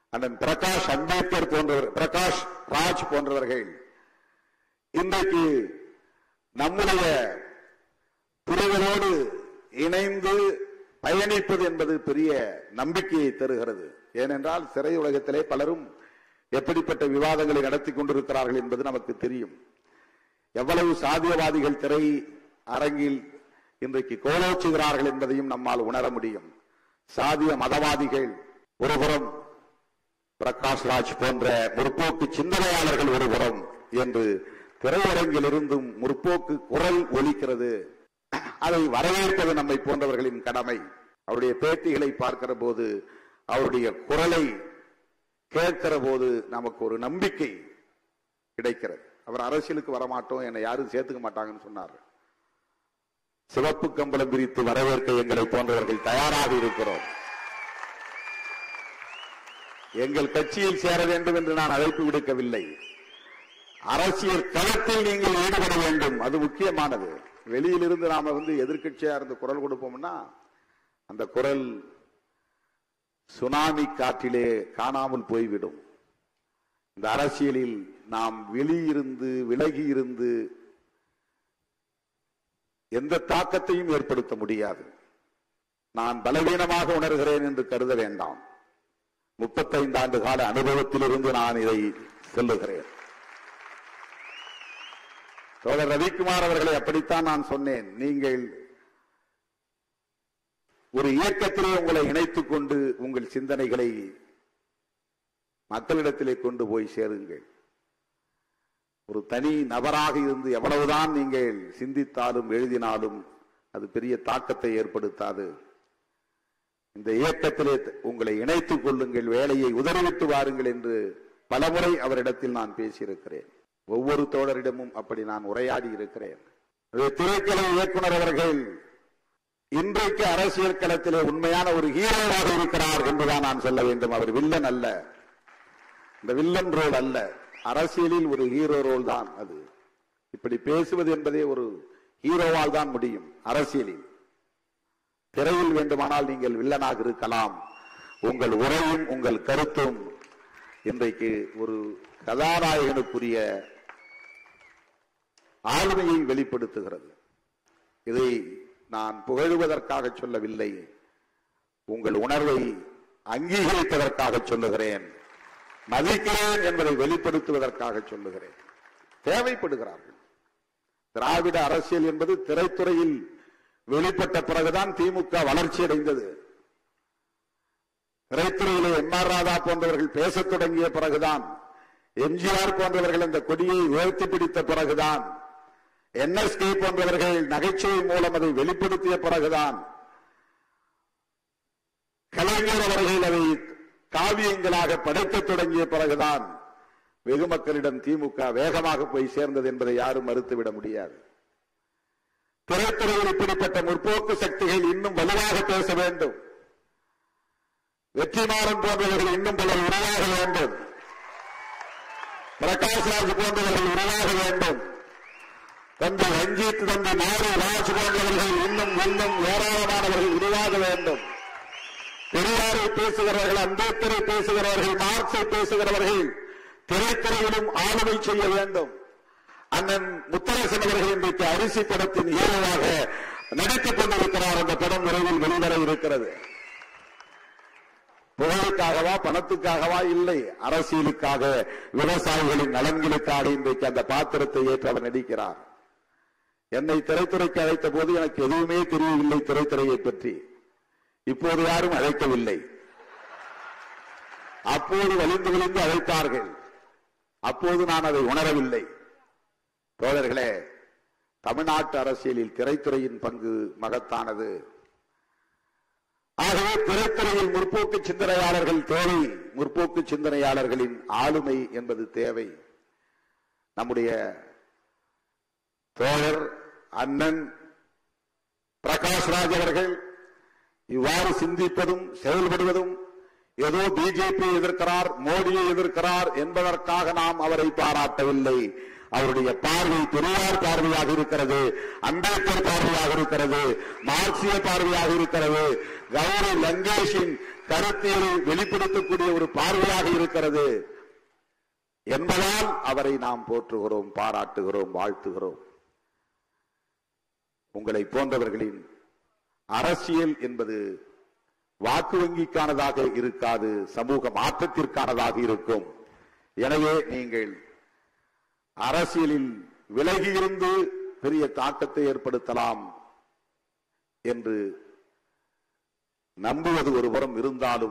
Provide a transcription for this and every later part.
அண்ணன் பிரகாஷ் அம்பேத்கர் போன்றவர் பிரகாஷ் ராஜ் போன்றவர்கள் இன்றைக்கு நம்முடைய புரிதலோடு இணைந்து பயணிப்பது என்பது பெரிய நம்பிக்கையை தருகிறது ஏனென்றால் சிறை உலகத்திலே பலரும் எப்படிப்பட்ட விவாதங்களை நடத்தி கொண்டிருக்கிறார்கள் என்பது நமக்கு தெரியும் எவ்வளவு சாதியவாதிகள் திரை அரங்கில் இன்றைக்கு கோலோச்சுகிறார்கள் என்பதையும் நம்மால் உணர முடியும் சாதிய மதவாதிகள் ஒருபுறம் பிரகாஷ் ராஜ் போன்ற முற்போக்கு சிந்தனையாளர்கள் ஒருபுறம் என்று திரையரங்கில் இருந்தும் முற்போக்கு குரல் ஒலிக்கிறது அதை வரவேற்பது நம்மை போன்றவர்களின் கடமை அவருடைய பேட்டிகளை பார்க்கிற போது அவருடைய குரலை கேட்கிற போது நமக்கு ஒரு நம்பிக்கை கிடைக்கிறது அவர் அரசியலுக்கு வரமாட்டோம் என்னை யாரும் சேர்த்துக்க மாட்டாங்கன்னு சொன்னார் சிவப்பு கம்பளம் பிரித்து வரவேற்க எங்களை போன்றவர்கள் தயாராக இருக்கிறோம் எங்கள் கட்சியில் சேர வேண்டும் என்று நான் அழைப்பு விடுக்கவில்லை அரசியல் களத்தில் நீங்கள் ஈடுபட வேண்டும் அது முக்கியமானது வெளியிலிருந்து நாம வந்து எதிர்க்கட்சியா இருந்து குரல் கொடுப்போம்னா அந்த குரல் சுனாமி காற்றிலே காணாமல் போய்விடும் இந்த அரசியலில் நாம் வெளியிருந்து விலகி இருந்து எந்த தாக்கத்தையும் ஏற்படுத்த முடியாது நான் பலவீனமாக உணர்கிறேன் என்று கருத வேண்டாம் முப்பத்தைந்து ஆண்டு கால அனுபவத்திலிருந்து நான் இதை சொல்லுகிறேன் தோழர் ரவிக்குமார் அவர்களை அப்படித்தான் நான் சொன்னேன் நீங்கள் ஒரு இயக்கத்திலே உங்களை இணைத்துக் கொண்டு உங்கள் சிந்தனைகளை மக்களிடத்திலே கொண்டு போய் சேருங்கள் ஒரு தனி நபராக இருந்து எவ்வளவுதான் நீங்கள் சிந்தித்தாலும் எழுதினாலும் அது பெரிய தாக்கத்தை ஏற்படுத்தாது இந்த இயக்கத்திலே உங்களை இணைத்துக் கொள்ளுங்கள் வேலையை உதறிவிட்டு வாருங்கள் என்று பலமுறை அவரிடத்தில் நான் பேசியிருக்கிறேன் ஒவ்வொரு தோழரிடமும் அப்படி நான் உரையாடி இருக்கிறேன் திரைக்கலை இயக்குனர் அவர்கள் இன்றைக்கு அரசியல் களத்திலே உண்மையான ஒரு ஹீரோவாக இருக்கிறார் என்றுதான் நான் சொல்ல வேண்டும் அவர் வில்லன் அல்ல இந்த வில்லன் ரோல் அல்ல அரசியலில் ஒரு ஹீரோ ரோல் தான் அது இப்படி பேசுவது என்பதே ஒரு ஹீரோவால் தான் முடியும் அரசியலில் திரையில் வேண்டுமானால் நீங்கள் வில்லனாக இருக்கலாம் உங்கள் உரையும் உங்கள் கருத்தும் இன்றைக்கு ஒரு கதாநாயகனுக்குரிய ஆளுமையை வெளிப்படுத்துகிறது இதை நான் புகழுவதற்காக சொல்லவில்லை உங்கள் உணர்வை அங்கீகரிப்பதற்காக சொல்லுகிறேன் மதிக்கிறேன் என்பதை வெளிப்படுத்துவதற்காக சொல்லுகிறேன் தேவைப்படுகிறார்கள் திராவிட அரசியல் என்பது திரைத்துறையில் வெளிப்பட்ட பிறகுதான் திமுக வளர்ச்சி அடைந்தது திரைத்துறையிலே எம் ஆர் ராதா போன்றவர்கள் பேசத் தொடங்கிய பிறகுதான் எம்ஜிஆர் போன்றவர்கள் இந்த கொடியை உயர்த்தி பிடித்த பிறகுதான் என்எஸ்கே போன்றவர்கள் நகைச்சுவை மூலம் அதை வெளிப்படுத்திய பிறகுதான் கலைஞர் அவர்கள் அதை காவியங்களாக படைக்கத் தொடங்கிய பிறகுதான் வெகு மக்களிடம் திமுக வேகமாக போய் சேர்ந்தது என்பதை யாரும் மறுத்துவிட முடியாது திரைத்துறையில் இப்படிப்பட்ட முற்போக்கு சக்திகள் இன்னும் வலுவாக பேச வேண்டும் வெற்றிமாறன் போன்றவர்கள் இன்னும் பலர் உருவாக வேண்டும் பிரகாஷ் ராஜ் போன்றவர்கள் உருவாக வேண்டும் தந்தை ரஞ்சித் தந்தை மாரி ராஜ் போன்றவர்கள் இன்னும் இன்னும் ஏராளமானவர்கள் உருவாக வேண்டும் பெரியாரை பேசுகிறவர்கள் அம்பேத்கரை பேசுகிறவர்கள் மார்க்சை பேசுகிறவர்கள் திரைத்துறையிலும் ஆளுமை செய்ய வேண்டும் அண்ணன் முத்தரசன் அவர்கள் இன்றைக்கு அரிசி படத்தின் ஹீரோவாக நடித்துக் கொண்டிருக்கிறார் அந்த படம் விரைவில் வெளிவர இருக்கிறது புகழுக்காகவா பணத்துக்காகவா இல்லை அரசியலுக்காக விவசாயிகளின் நலன்களுக்காக இன்றைக்கு அந்த பாத்திரத்தை ஏற்று அவர் நடிக்கிறார் என்னை திரைத்துறைக்கு அழைத்த போது எனக்கு எதுவுமே தெரியவில்லை திரைத்துறையை பற்றி இப்போது யாரும் அழைக்கவில்லை அப்போது வலிந்து விழுந்து அழைத்தார்கள் அப்போது நான் அதை உணரவில்லை தோழர்களே தமிழ்நாட்டு அரசியலில் திரைத்துறையின் பங்கு மகத்தானது ஆகவே திரைத்துறையில் முற்போக்கு சிந்தனையாளர்கள் தேவை முற்போக்கு சிந்தனையாளர்களின் ஆளுமை என்பது தேவை நம்முடைய தோழர் அண்ணன் பிரகாஷ் ராஜ் அவர்கள் இவ்வாறு சிந்திப்பதும் செயல்படுவதும் ஏதோ பிஜேபி எதிர்க்கிறார் மோடியை எதிர்க்கிறார் என்பதற்காக நாம் அவரை பாராட்டவில்லை அவருடைய பார்வை பெரியார் பார்வையாக இருக்கிறது அம்பேத்கர் பார்வையாக இருக்கிறது மார்க்சிய பார்வையாக இருக்கிறது கௌரி லங்கேஷின் கருத்தியலை வெளிப்படுத்தக்கூடிய ஒரு பார்வையாக இருக்கிறது என்பதால் அவரை நாம் போற்றுகிறோம் பாராட்டுகிறோம் வாழ்த்துகிறோம் உங்களை போன்றவர்களின் அரசியல் என்பது வாக்கு வங்கிக்கானதாக இருக்காது சமூக மாற்றத்திற்கானதாக இருக்கும் எனவே நீங்கள் அரசியலில் விலகியிருந்து பெரிய தாக்கத்தை ஏற்படுத்தலாம் என்று நம்புவது ஒரு புறம் இருந்தாலும்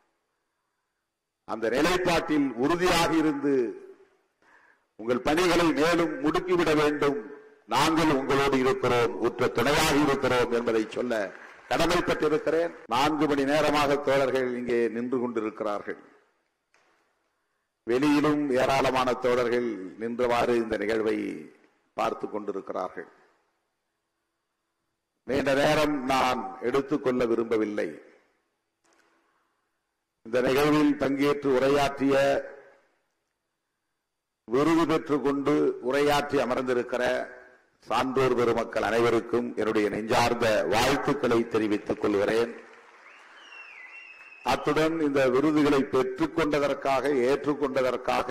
அந்த நிலைப்பாட்டில் உறுதியாக இருந்து உங்கள் பணிகளை மேலும் முடுக்கிவிட வேண்டும் நாங்கள் உங்களோடு இருக்கிறோம் உற்ற துணையாக இருக்கிறோம் என்பதை சொல்ல கடமைப்பட்டிருக்கிறேன் நான்கு மணி நேரமாக தோழர்கள் இங்கே நின்று கொண்டிருக்கிறார்கள் வெளியிலும் ஏராளமான தோழர்கள் நின்றவாறு இந்த நிகழ்வை பார்த்து கொண்டிருக்கிறார்கள் நீண்ட நேரம் நான் எடுத்துக்கொள்ள விரும்பவில்லை இந்த நிகழ்வில் பங்கேற்று உரையாற்றிய விருது பெற்றுக் கொண்டு உரையாற்றி அமர்ந்திருக்கிற சான்றோர் பெருமக்கள் அனைவருக்கும் என்னுடைய நெஞ்சார்ந்த வாழ்த்துக்களை தெரிவித்துக் கொள்கிறேன் அத்துடன் இந்த விருதுகளை பெற்றுக் கொண்டதற்காக ஏற்றுக்கொண்டதற்காக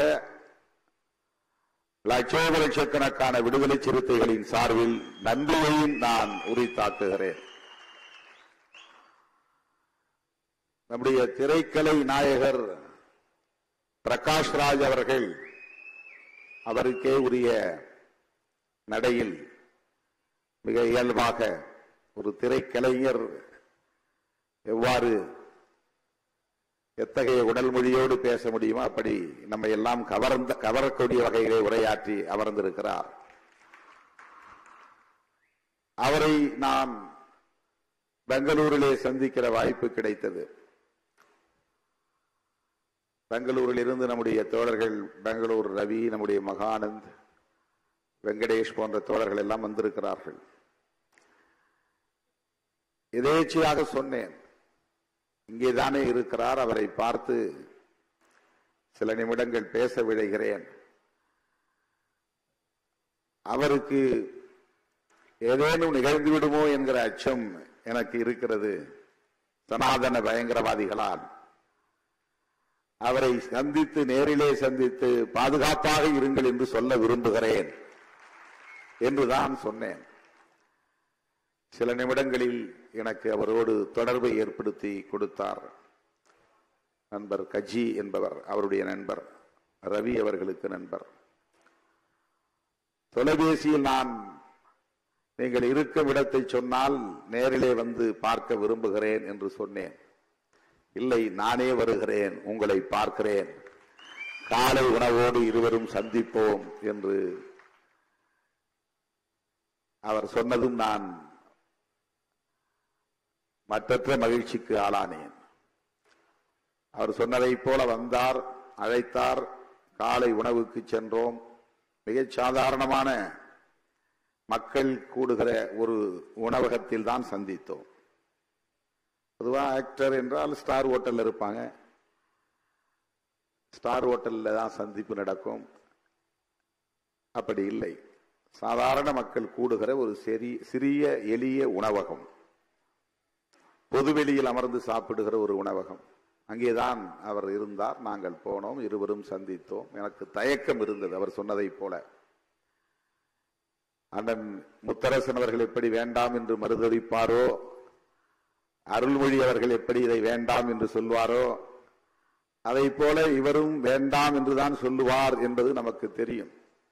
லட்சோப லட்சக்கணக்கான விடுதலை சிறுத்தைகளின் சார்பில் நன்றியையும் நான் உரித்தாக்குகிறேன் நம்முடைய திரைக்கலை நாயகர் பிரகாஷ் ராஜ் அவர்கள் அவருக்கே உரிய நடையில் மிக இயல்பாக ஒரு திரைக்கலைஞர் எவ்வாறு எத்தகைய உடல் மொழியோடு பேச முடியுமோ அப்படி நம்ம எல்லாம் கவர்ந்த கவரக்கூடிய வகையிலே உரையாற்றி அமர்ந்திருக்கிறார் அவரை நான் பெங்களூரிலே சந்திக்கிற வாய்ப்பு கிடைத்தது பெங்களூரில் இருந்து நம்முடைய தோழர்கள் பெங்களூர் ரவி நம்முடைய மகானந்த் வெங்கடேஷ் போன்ற தோழர்கள் எல்லாம் வந்திருக்கிறார்கள் எதேச்சையாக சொன்னேன் இங்கேதானே இருக்கிறார் அவரை பார்த்து சில நிமிடங்கள் பேச விழைகிறேன் அவருக்கு ஏதேனும் நிகழ்ந்து விடுமோ என்கிற அச்சம் எனக்கு இருக்கிறது சனாதன பயங்கரவாதிகளால் அவரை சந்தித்து நேரிலே சந்தித்து பாதுகாப்பாக இருங்கள் என்று சொல்ல விரும்புகிறேன் என்றுதான் சொன்னேன் சில நிமிடங்களில் எனக்கு அவரோடு தொடர்பை ஏற்படுத்தி கொடுத்தார் நண்பர் கஜி என்பவர் அவருடைய நண்பர் ரவி அவர்களுக்கு நண்பர் தொலைபேசியில் நான் நீங்கள் இருக்கும் இடத்தை சொன்னால் நேரிலே வந்து பார்க்க விரும்புகிறேன் என்று சொன்னேன் இல்லை நானே வருகிறேன் உங்களை பார்க்கிறேன் காலை உணவோடு இருவரும் சந்திப்போம் என்று அவர் சொன்னதும் நான் மற்றற்ற மகிழ்ச்சிக்கு ஆளானேன் அவர் சொன்னதைப் போல வந்தார் அழைத்தார் காலை உணவுக்கு சென்றோம் மிகச் சாதாரணமான மக்கள் கூடுகிற ஒரு உணவகத்தில் தான் சந்தித்தோம் பொதுவா ஆக்டர் என்றால் ஸ்டார் ஹோட்டல்ல இருப்பாங்க ஸ்டார் ஹோட்டல்ல தான் சந்திப்பு நடக்கும் அப்படி இல்லை சாதாரண மக்கள் கூடுகிற ஒரு செரி சிறிய எளிய உணவகம் பொதுவெளியில் அமர்ந்து சாப்பிடுகிற ஒரு உணவகம் அங்கேதான் அவர் இருந்தார் நாங்கள் போனோம் இருவரும் சந்தித்தோம் எனக்கு தயக்கம் இருந்தது அவர் சொன்னதைப் போல அண்ணன் முத்தரசன் அவர்கள் எப்படி வேண்டாம் என்று மறுதளிப்பாரோ அருள்மொழி அவர்கள் எப்படி இதை வேண்டாம் என்று சொல்வாரோ அதை போல இவரும் வேண்டாம் என்றுதான் சொல்லுவார் என்பது நமக்கு தெரியும்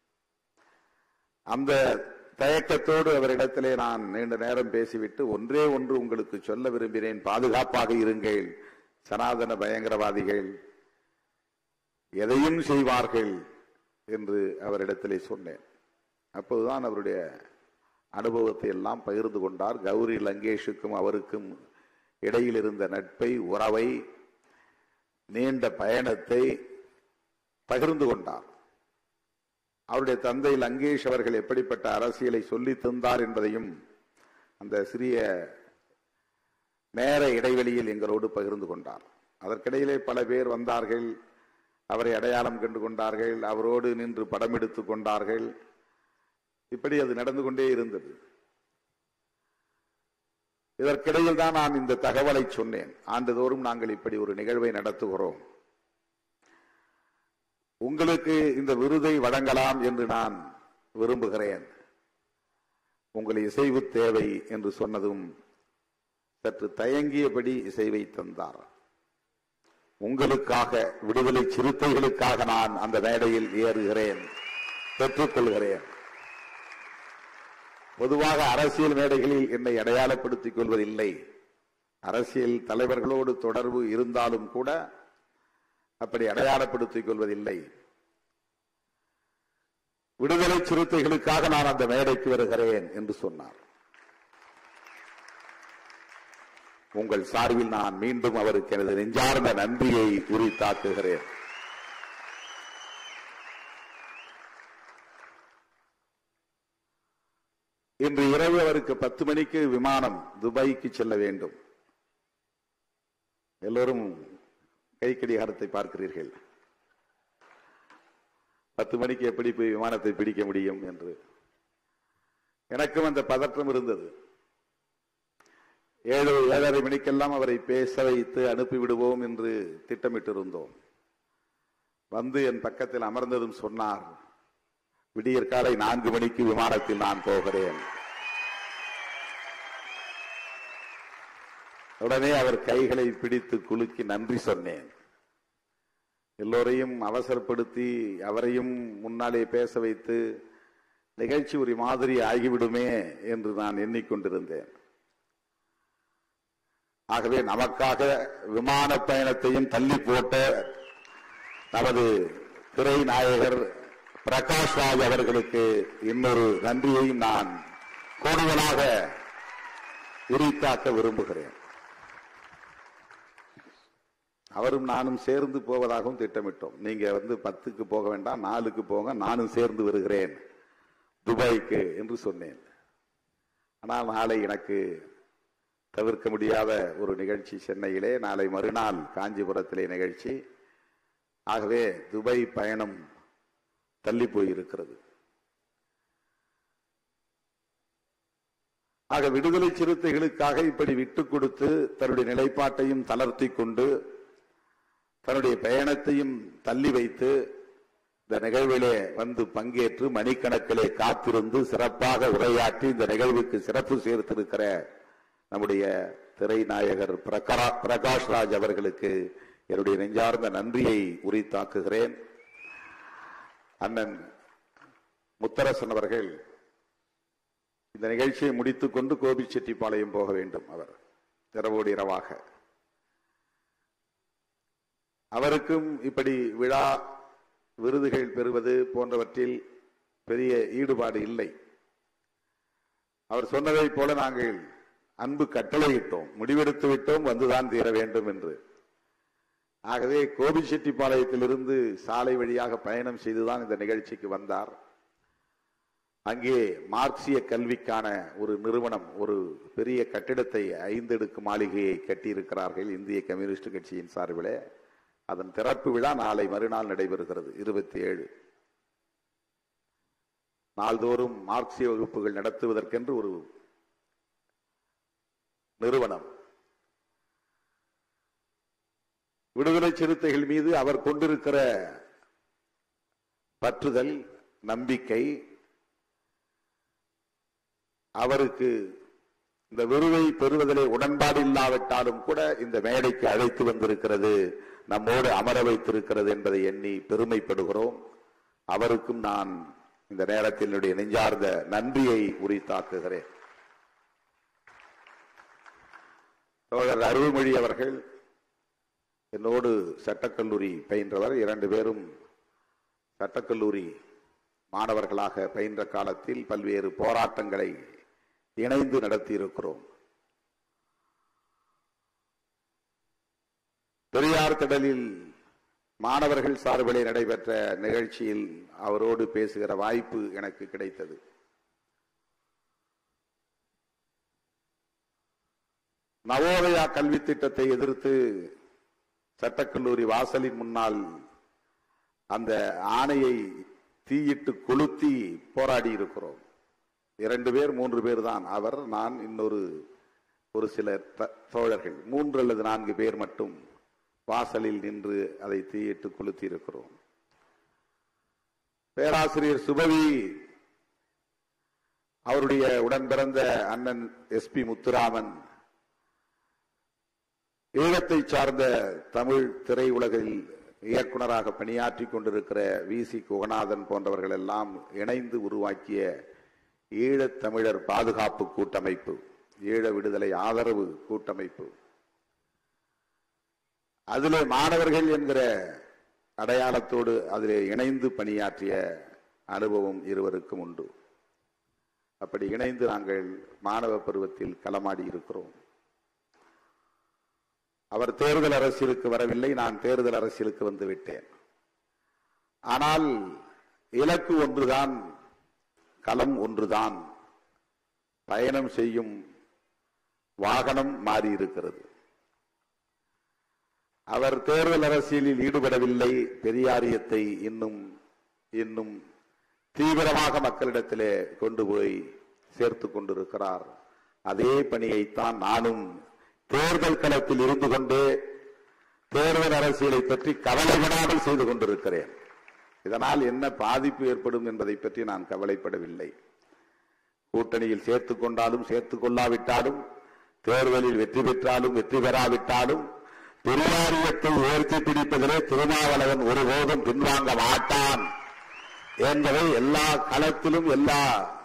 அந்த தயக்கத்தோடு அவரிடத்திலே நான் நீண்ட நேரம் பேசிவிட்டு ஒன்றே ஒன்று உங்களுக்கு சொல்ல விரும்பினேன் பாதுகாப்பாக இருங்கள் சனாதன பயங்கரவாதிகள் எதையும் செய்வார்கள் என்று அவரிடத்திலே சொன்னேன் அப்போதுதான் அவருடைய அனுபவத்தை எல்லாம் பகிர்ந்து கொண்டார் கௌரி லங்கேஷுக்கும் அவருக்கும் இடையில் இருந்த நட்பை உறவை நீண்ட பயணத்தை பகிர்ந்து கொண்டார் அவருடைய தந்தை லங்கேஷ் அவர்கள் எப்படிப்பட்ட அரசியலை சொல்லி தந்தார் என்பதையும் அந்த சிறிய நேர இடைவெளியில் எங்களோடு பகிர்ந்து கொண்டார் அதற்கிடையிலே பல பேர் வந்தார்கள் அவரை அடையாளம் கண்டு கொண்டார்கள் அவரோடு நின்று படம் எடுத்துக் கொண்டார்கள் இப்படி அது நடந்து கொண்டே இருந்தது இதற்கிடையில் தான் நான் இந்த தகவலை சொன்னேன் ஆண்டுதோறும் நாங்கள் இப்படி ஒரு நிகழ்வை நடத்துகிறோம் உங்களுக்கு இந்த விருதை வழங்கலாம் என்று நான் விரும்புகிறேன் உங்கள் இசைவு தேவை என்று சொன்னதும் சற்று தயங்கியபடி இசைவை தந்தார் உங்களுக்காக விடுதலை சிறுத்தைகளுக்காக நான் அந்த மேடையில் ஏறுகிறேன் பெற்றுக்கொள்கிறேன் பொதுவாக அரசியல் மேடைகளில் என்னை அடையாளப்படுத்திக் கொள்வதில்லை அரசியல் தலைவர்களோடு தொடர்பு இருந்தாலும் கூட அப்படி அடையாளப்படுத்திக் கொள்வதில்லை விடுதலை சிறுத்தைகளுக்காக நான் அந்த மேடைக்கு வருகிறேன் என்று சொன்னார் உங்கள் சார்பில் நான் மீண்டும் அவருக்கு எனது நெஞ்சார்ந்த நன்றியை உரித்தாக்குகிறேன் இன்று இரவு அவருக்கு பத்து மணிக்கு விமானம் துபாய்க்கு செல்ல வேண்டும் எல்லோரும் கை கடிகாரத்தை பார்க்கிறீர்கள் பத்து மணிக்கு எப்படி போய் விமானத்தை பிடிக்க முடியும் என்று எனக்கும் அந்த பதற்றம் இருந்தது ஏழு ஏழரை மணிக்கெல்லாம் அவரை பேச வைத்து அனுப்பிவிடுவோம் என்று திட்டமிட்டிருந்தோம் வந்து என் பக்கத்தில் அமர்ந்ததும் சொன்னார் விடியற் காலை நான்கு மணிக்கு விமானத்தில் நான் போகிறேன் உடனே அவர் கைகளை பிடித்து குலுக்கி நன்றி சொன்னேன் எல்லோரையும் அவசரப்படுத்தி அவரையும் முன்னாலே பேச வைத்து நிகழ்ச்சி ஒரு மாதிரி ஆகிவிடுமே என்று நான் எண்ணிக்கொண்டிருந்தேன் ஆகவே நமக்காக விமான பயணத்தையும் தள்ளி போட்ட நமது திரை நாயகர் பிரகாஷ் ராஜ் அவர்களுக்கு இன்னொரு நன்றியையும் நான் கூடுதலாக உரித்தாக்க விரும்புகிறேன் அவரும் நானும் சேர்ந்து போவதாகவும் திட்டமிட்டோம் நீங்க வந்து பத்துக்கு போக வேண்டாம் நாலுக்கு போங்க நானும் சேர்ந்து வருகிறேன் துபாய்க்கு என்று சொன்னேன் ஆனால் நாளை எனக்கு தவிர்க்க முடியாத ஒரு நிகழ்ச்சி சென்னையிலே நாளை மறுநாள் காஞ்சிபுரத்திலே நிகழ்ச்சி ஆகவே துபாய் பயணம் தள்ளி போயிருக்கிறது ஆக விடுதலை சிறுத்தைகளுக்காக இப்படி விட்டுக் கொடுத்து தன்னுடைய நிலைப்பாட்டையும் தளர்த்தி கொண்டு தன்னுடைய பயணத்தையும் தள்ளி வைத்து இந்த நிகழ்விலே வந்து பங்கேற்று மணிக்கணக்கிலே காத்திருந்து சிறப்பாக உரையாற்றி இந்த நிகழ்வுக்கு சிறப்பு சேர்த்திருக்கிற நம்முடைய திரை நாயகர் பிரகரா- பிரகாஷ் ராஜ் அவர்களுக்கு என்னுடைய நெஞ்சார்ந்த நன்றியை உரித்தாக்குகிறேன் அண்ணன் முத்தரசன் அவர்கள் இந்த நிகழ்ச்சியை முடித்துக் கொண்டு கோபிச்செட்டிப்பாளையம் போக வேண்டும் அவர் இரவோடு இரவாக அவருக்கும் இப்படி விழா விருதுகள் பெறுவது போன்றவற்றில் பெரிய ஈடுபாடு இல்லை அவர் சொன்னதைப் போல நாங்கள் அன்பு கட்டளையிட்டோம் முடிவெடுத்து விட்டோம் வந்துதான் தீர வேண்டும் என்று ஆகவே கோபிச்செட்டிப்பாளையத்திலிருந்து சாலை வழியாக பயணம் செய்துதான் இந்த நிகழ்ச்சிக்கு வந்தார் அங்கே மார்க்சிய கல்விக்கான ஒரு நிறுவனம் ஒரு பெரிய கட்டிடத்தை ஐந்தடுக்கு மாளிகையை கட்டியிருக்கிறார்கள் இந்திய கம்யூனிஸ்ட் கட்சியின் சார்பிலே அதன் திறப்பு விழா நாளை மறுநாள் நடைபெறுகிறது இருபத்தி ஏழு நாள்தோறும் மார்க்சிய வகுப்புகள் நடத்துவதற்கென்று ஒரு நிறுவனம் விடுதலை சிறுத்தைகள் மீது அவர் கொண்டிருக்கிற பற்றுதல் நம்பிக்கை அவருக்கு இந்த விருதை பெறுவதிலே உடன்பாடு இல்லாவிட்டாலும் கூட இந்த மேடைக்கு அழைத்து வந்திருக்கிறது நம்மோடு அமர வைத்திருக்கிறது என்பதை எண்ணி பெருமைப்படுகிறோம் அவருக்கும் நான் இந்த நேரத்தில் என்னுடைய நெஞ்சார்ந்த நன்றியை உரித்தாக்குகிறேன் தோழர் அருள்மொழி அவர்கள் என்னோடு சட்டக்கல்லூரி பயின்றவர் இரண்டு பேரும் சட்டக்கல்லூரி மாணவர்களாக பயின்ற காலத்தில் பல்வேறு போராட்டங்களை இணைந்து நடத்தியிருக்கிறோம் பெரியார் திடலில் மாணவர்கள் சார்பிலே நடைபெற்ற நிகழ்ச்சியில் அவரோடு பேசுகிற வாய்ப்பு எனக்கு கிடைத்தது நவோதயா கல்வி திட்டத்தை எதிர்த்து சட்டக்கல்லூரி வாசலின் முன்னால் அந்த ஆணையை தீயிட்டு கொளுத்தி போராடி இருக்கிறோம் இரண்டு பேர் மூன்று பேர் தான் அவர் நான் இன்னொரு ஒரு சில த- தோழர்கள் மூன்று அல்லது நான்கு பேர் மட்டும் வாசலில் நின்று அதை தீயிட்டு கொளுத்தி இருக்கிறோம் பேராசிரியர் சுபவி அவருடைய உடன் பிறந்த அண்ணன் எஸ்பி முத்துராமன் ஈழத்தை சார்ந்த தமிழ் திரையுலகில் இயக்குனராக பணியாற்றி கொண்டிருக்கிற வி சி குகநாதன் போன்றவர்கள் எல்லாம் இணைந்து உருவாக்கிய ஈழத் தமிழர் பாதுகாப்பு கூட்டமைப்பு ஈழ விடுதலை ஆதரவு கூட்டமைப்பு அதிலே மாணவர்கள் என்கிற அடையாளத்தோடு அதிலே இணைந்து பணியாற்றிய அனுபவம் இருவருக்கும் உண்டு அப்படி இணைந்து நாங்கள் மாணவ பருவத்தில் களமாடி இருக்கிறோம் அவர் தேர்தல் அரசியலுக்கு வரவில்லை நான் தேர்தல் அரசியலுக்கு வந்து விட்டேன் ஆனால் இலக்கு ஒன்றுதான் களம் ஒன்றுதான் பயணம் செய்யும் வாகனம் மாறி இருக்கிறது அவர் தேர்தல் அரசியலில் ஈடுபடவில்லை பெரியாரியத்தை இன்னும் இன்னும் தீவிரமாக மக்களிடத்திலே கொண்டு போய் சேர்த்து கொண்டிருக்கிறார் அதே பணியைத்தான் நானும் தேர்தல் களத்தில் இருந்து கொண்டே தேர்தல் அரசியலை பற்றி கவலைப்படாமல் செய்து கொண்டிருக்கிறேன் இதனால் என்ன பாதிப்பு ஏற்படும் என்பதை பற்றி நான் கவலைப்படவில்லை கூட்டணியில் சேர்த்துக் கொண்டாலும் சேர்த்துக் கொள்ளாவிட்டாலும் தேர்தலில் வெற்றி பெற்றாலும் வெற்றி பெறாவிட்டாலும் பெரியாரியத்தை உயர்த்தி பிடிப்பதிலே திருமாவளவன் ஒருபோதும் பின்வாங்க மாட்டான் என்பதை எல்லா களத்திலும் எல்லா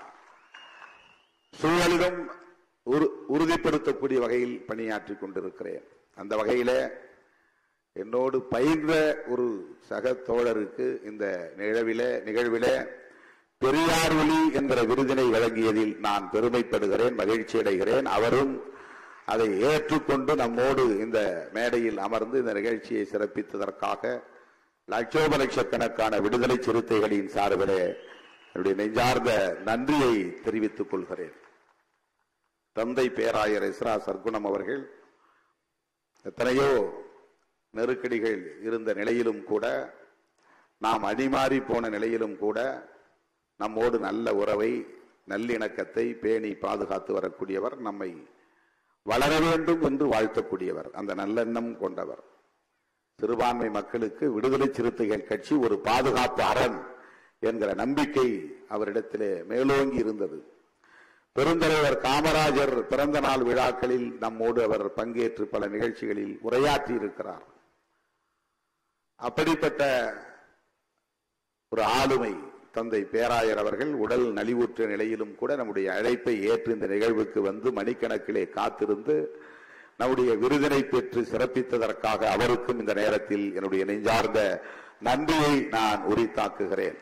சூழலிலும் உறு- உறுதிப்படுத்தக்கூடிய வகையில் பணியாற்றிக் கொண்டிருக்கிறேன் அந்த வகையில என்னோடு பயின்ற ஒரு சக தோழருக்கு இந்த நிகழ்வில நிகழ்வில பெரியார் ஒளி என்கிற விருதினை வழங்கியதில் நான் பெருமைப்படுகிறேன் மகிழ்ச்சி அடைகிறேன் அவரும் அதை ஏற்றுக்கொண்டு நம்மோடு இந்த மேடையில் அமர்ந்து இந்த நிகழ்ச்சியை சிறப்பித்ததற்காக லட்சோப லட்சக்கணக்கான விடுதலை சிறுத்தைகளின் சார்பிலே என்னுடைய நெஞ்சார்ந்த நன்றியை தெரிவித்துக் கொள்கிறேன் தந்தை பேராயர் இஸ்ரா சர்க்குணம் அவர்கள் எத்தனையோ நெருக்கடிகள் இருந்த நிலையிலும் கூட நாம் அடிமாறி போன நிலையிலும் கூட நம்மோடு நல்ல உறவை நல்லிணக்கத்தை பேணி பாதுகாத்து வரக்கூடியவர் நம்மை வளர வேண்டும் என்று வாழ்த்தக்கூடியவர் அந்த நல்லெண்ணம் கொண்டவர் சிறுபான்மை மக்களுக்கு விடுதலை சிறுத்தைகள் கட்சி ஒரு பாதுகாப்பு அரண் என்கிற நம்பிக்கை அவரிடத்திலே மேலோங்கி இருந்தது பெருந்தலைவர் காமராஜர் பிறந்த நாள் விழாக்களில் நம்மோடு அவர் பங்கேற்று பல நிகழ்ச்சிகளில் உரையாற்றி இருக்கிறார் அப்படிப்பட்ட ஒரு ஆளுமை தந்தை பேராயர் அவர்கள் உடல் நலிவுற்ற நிலையிலும் கூட நம்முடைய அழைப்பை ஏற்று இந்த நிகழ்வுக்கு வந்து மணிக்கணக்கிலே காத்திருந்து நம்முடைய விருதினை பெற்று சிறப்பித்ததற்காக அவருக்கும் இந்த நேரத்தில் என்னுடைய நெஞ்சார்ந்த நன்றியை நான் உரித்தாக்குகிறேன்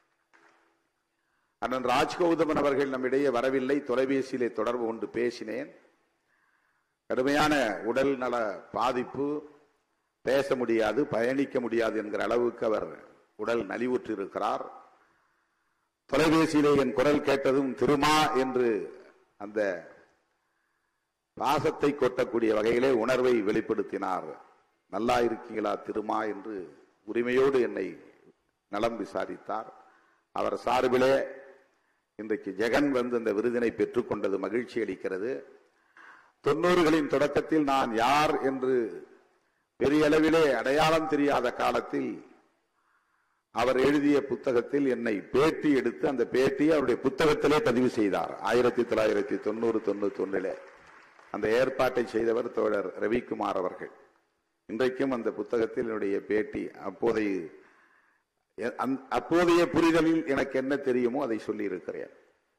அண்ணன் ராஜ்கௌதமன் அவர்கள் நம்மிடையே வரவில்லை தொலைபேசியிலே தொடர்பு கொண்டு பேசினேன் கடுமையான உடல் நல பாதிப்பு பேச முடியாது பயணிக்க முடியாது என்கிற அளவுக்கு அவர் உடல் நலிவுற்று இருக்கிறார் தொலைபேசியிலே என் குரல் கேட்டதும் திருமா என்று அந்த பாசத்தை கொட்டக்கூடிய வகையிலே உணர்வை வெளிப்படுத்தினார் நல்லா இருக்கீங்களா திருமா என்று உரிமையோடு என்னை நலம் விசாரித்தார் அவர் சார்பிலே இன்றைக்கு ஜெகன் வந்து இந்த விருதினை பெற்றுக்கொண்டது மகிழ்ச்சி அளிக்கிறது தொண்ணூறுகளின் தொடக்கத்தில் நான் யார் என்று பெரிய அளவிலே அடையாளம் தெரியாத காலத்தில் அவர் எழுதிய புத்தகத்தில் என்னை பேட்டி எடுத்து அந்த பேட்டியை அவருடைய புத்தகத்திலே பதிவு செய்தார் ஆயிரத்தி தொள்ளாயிரத்தி தொண்ணூறு தொண்ணூத்தி ஒன்றிலே அந்த ஏற்பாட்டை செய்தவர் தோழர் ரவிக்குமார் அவர்கள் இன்றைக்கும் அந்த புத்தகத்தில் என்னுடைய பேட்டி அப்போதைய அந்த- அப்போதைய புரிதலில் எனக்கு என்ன தெரியுமோ அதை சொல்லி இருக்கிறேன்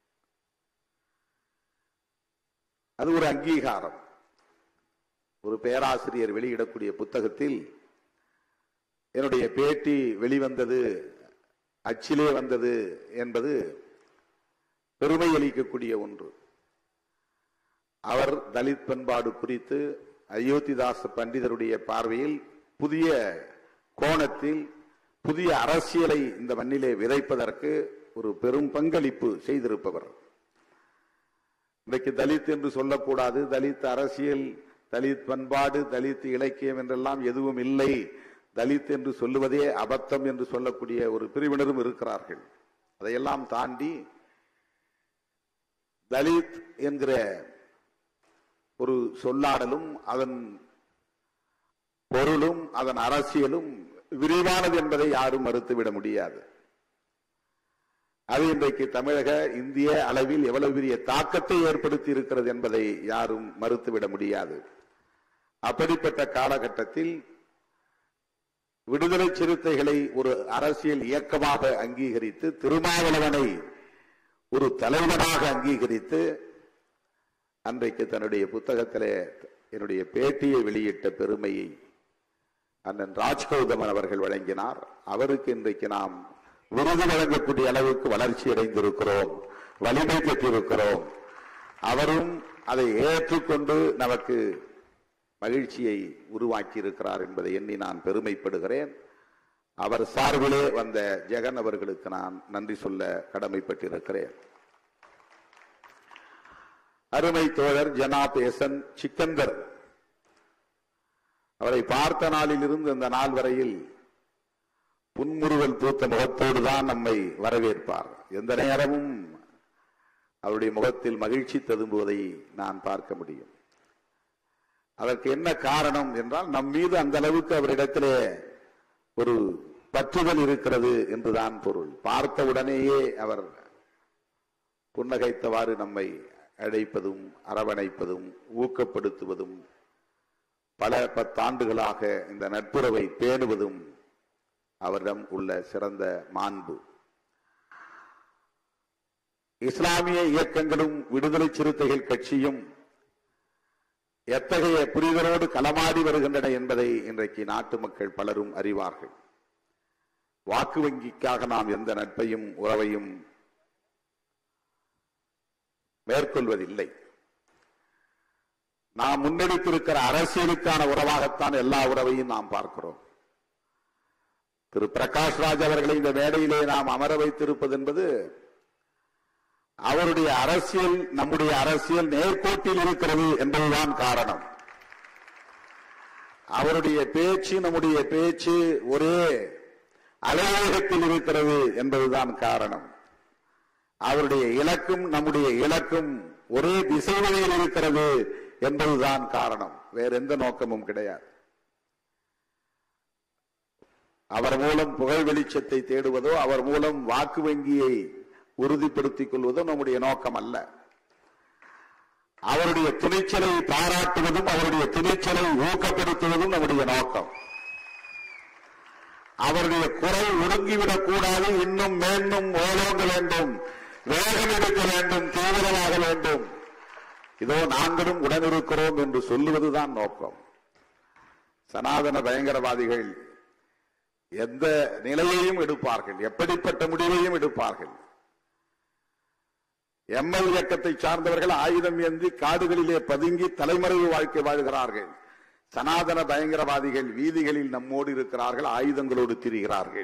அது ஒரு அங்கீகாரம் ஒரு பேராசிரியர் வெளியிடக்கூடிய புத்தகத்தில் என்னுடைய பேட்டி வெளிவந்தது அச்சிலே வந்தது என்பது பெருமை அளிக்கக்கூடிய ஒன்று அவர் தலித் பண்பாடு குறித்து அயோத்திதாச பண்டிதருடைய பார்வையில் புதிய கோணத்தில் புதிய அரசியலை இந்த மண்ணிலே விதைப்பதற்கு ஒரு பெரும் பங்களிப்பு செய்திருப்பவர் இன்றைக்கு தலித் என்று சொல்லக்கூடாது தலித் அரசியல் தலித் பண்பாடு தலித் இலக்கியம் என்றெல்லாம் எதுவும் இல்லை தலித் என்று சொல்லுவதே அபத்தம் என்று சொல்லக்கூடிய ஒரு பிரிவினரும் இருக்கிறார்கள் அதையெல்லாம் தாண்டி தலித் என்கிற ஒரு சொல்லாடலும் அதன் பொருளும் அதன் அரசியலும் விரிவானது என்பதை யாரும் மறுத்துவிட முடியாது அது இன்றைக்கு தமிழக இந்திய அளவில் எவ்வளவு பெரிய தாக்கத்தை ஏற்படுத்தி இருக்கிறது என்பதை யாரும் மறுத்துவிட முடியாது அப்படிப்பட்ட காலகட்டத்தில் விடுதலை சிறுத்தைகளை ஒரு அரசியல் இயக்கமாக அங்கீகரித்து திருமாவளவனை ஒரு தலைவனாக அங்கீகரித்து அன்றைக்கு தன்னுடைய புத்தகத்திலே என்னுடைய பேட்டியை வெளியிட்ட பெருமையை அண்ணன் ராஜ்கௌதமன் அவர்கள் வழங்கினார் அவருக்கு இன்றைக்கு நாம் விருது வழங்கக்கூடிய அளவுக்கு வளர்ச்சி அடைந்திருக்கிறோம் வலிமை பெற்றிருக்கிறோம் அவரும் அதை ஏற்றுக்கொண்டு நமக்கு மகிழ்ச்சியை உருவாக்கி இருக்கிறார் என்பதை எண்ணி நான் பெருமைப்படுகிறேன் அவர் சார்பிலே வந்த ஜெகன் அவர்களுக்கு நான் நன்றி சொல்ல கடமைப்பட்டிருக்கிறேன் அருமை தோழர் ஜனாப் எசன் சிக்கந்தர் அவரை பார்த்த நாளில் இருந்து அந்த நாள் வரையில் புன்முறுவல் பூத்த முகத்தோடு தான் நம்மை வரவேற்பார் எந்த நேரமும் அவருடைய முகத்தில் மகிழ்ச்சி ததும்புவதை நான் பார்க்க முடியும் அதற்கு என்ன காரணம் என்றால் நம் மீது அந்த அளவுக்கு அவரிடத்திலே ஒரு பற்றுதல் இருக்கிறது என்றுதான் பொருள் பார்த்த உடனேயே அவர் புன்னகைத்தவாறு நம்மை அழைப்பதும் அரவணைப்பதும் ஊக்கப்படுத்துவதும் பல பத்தாண்டுகளாக இந்த நட்புறவை பேணுவதும் அவரிடம் உள்ள சிறந்த மாண்பு இஸ்லாமிய இயக்கங்களும் விடுதலை சிறுத்தைகள் கட்சியும் எத்தகைய புரிதலோடு களமாடி வருகின்றன என்பதை இன்றைக்கு நாட்டு மக்கள் பலரும் அறிவார்கள் வாக்கு வங்கிக்காக நாம் எந்த நட்பையும் உறவையும் மேற்கொள்வதில்லை நாம் முன்னெடுத்திருக்கிற அரசியலுக்கான உறவாகத்தான் எல்லா உறவையும் நாம் பார்க்கிறோம் திரு பிரகாஷ் ராஜ் அவர்களை இந்த மேடையிலே நாம் அமர வைத்திருப்பது என்பது அவருடைய அரசியல் நம்முடைய அரசியல் நேர்கோட்டில் இருக்கிறது என்பதுதான் காரணம் அவருடைய பேச்சு நம்முடைய பேச்சு ஒரே அலைவேகத்தில் இருக்கிறது என்பதுதான் காரணம் அவருடைய இலக்கும் நம்முடைய இலக்கும் ஒரே திசைவழியில் இருக்கிறது என்பதுதான் காரணம் வேற எந்த நோக்கமும் கிடையாது அவர் மூலம் புகழ் வெளிச்சத்தை தேடுவதோ அவர் மூலம் வாக்கு வங்கியை உறுதிப்படுத்திக் கொள்வதோ நம்முடைய நோக்கம் அல்ல அவருடைய துணிச்சலை பாராட்டுவதும் அவருடைய துணிச்சலை ஊக்கப்படுத்துவதும் நம்முடைய நோக்கம் அவருடைய குரல் ஒடுங்கிவிடக் கூடாது இன்னும் மேன்னும் ஓலோங்க வேண்டும் வேகம் எடுக்க வேண்டும் தீவிரமாக வேண்டும் இதோ நாங்களும் உடனிருக்கிறோம் என்று சொல்லுவதுதான் நோக்கம் சனாதன பயங்கரவாதிகள் எந்த நிலையையும் எடுப்பார்கள் எப்படிப்பட்ட முடிவையும் எடுப்பார்கள் எம்எல் இயக்கத்தை சார்ந்தவர்கள் ஆயுதம் ஏந்தி காடுகளிலே பதுங்கி தலைமறைவு வாழ்க்கை வாழ்கிறார்கள் சனாதன பயங்கரவாதிகள் வீதிகளில் நம்மோடு இருக்கிறார்கள் ஆயுதங்களோடு திரிகிறார்கள்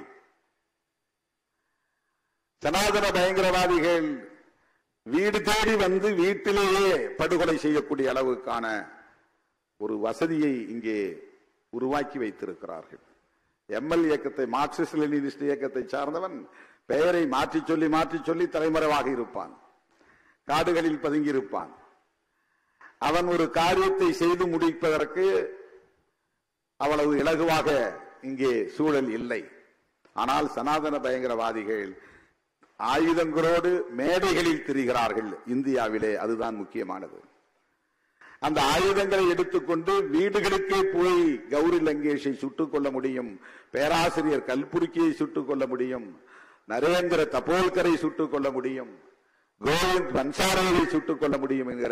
சனாதன பயங்கரவாதிகள் வீடு தேடி வந்து வீட்டிலேயே படுகொலை செய்யக்கூடிய அளவுக்கான ஒரு வசதியை இங்கே உருவாக்கி வைத்திருக்கிறார்கள் எம்எல் இயக்கத்தை மார்க்சிஸ்ட் லெனினிஸ்ட் இயக்கத்தை சார்ந்தவன் பெயரை மாற்றி சொல்லி மாற்றி சொல்லி தலைமறைவாக இருப்பான் காடுகளில் பதுங்கி இருப்பான் அவன் ஒரு காரியத்தை செய்து முடிப்பதற்கு அவ்வளவு இலகுவாக இங்கே சூழல் இல்லை ஆனால் சனாதன பயங்கரவாதிகள் ஆயுதங்களோடு மேடைகளில் திரிகிறார்கள் இந்தியாவிலே அதுதான் முக்கியமானது அந்த ஆயுதங்களை எடுத்துக்கொண்டு வீடுகளுக்கே போய் கௌரி லங்கேஷை சுட்டுக் கொள்ள முடியும் பேராசிரியர் கல்புருக்கியை சுட்டுக் கொள்ள முடியும் நரேந்திர தபோல்கரை சுட்டுக் கொள்ள முடியும் கோவிந்த் பன்சாரவை சுட்டுக் கொள்ள முடியும் என்கிற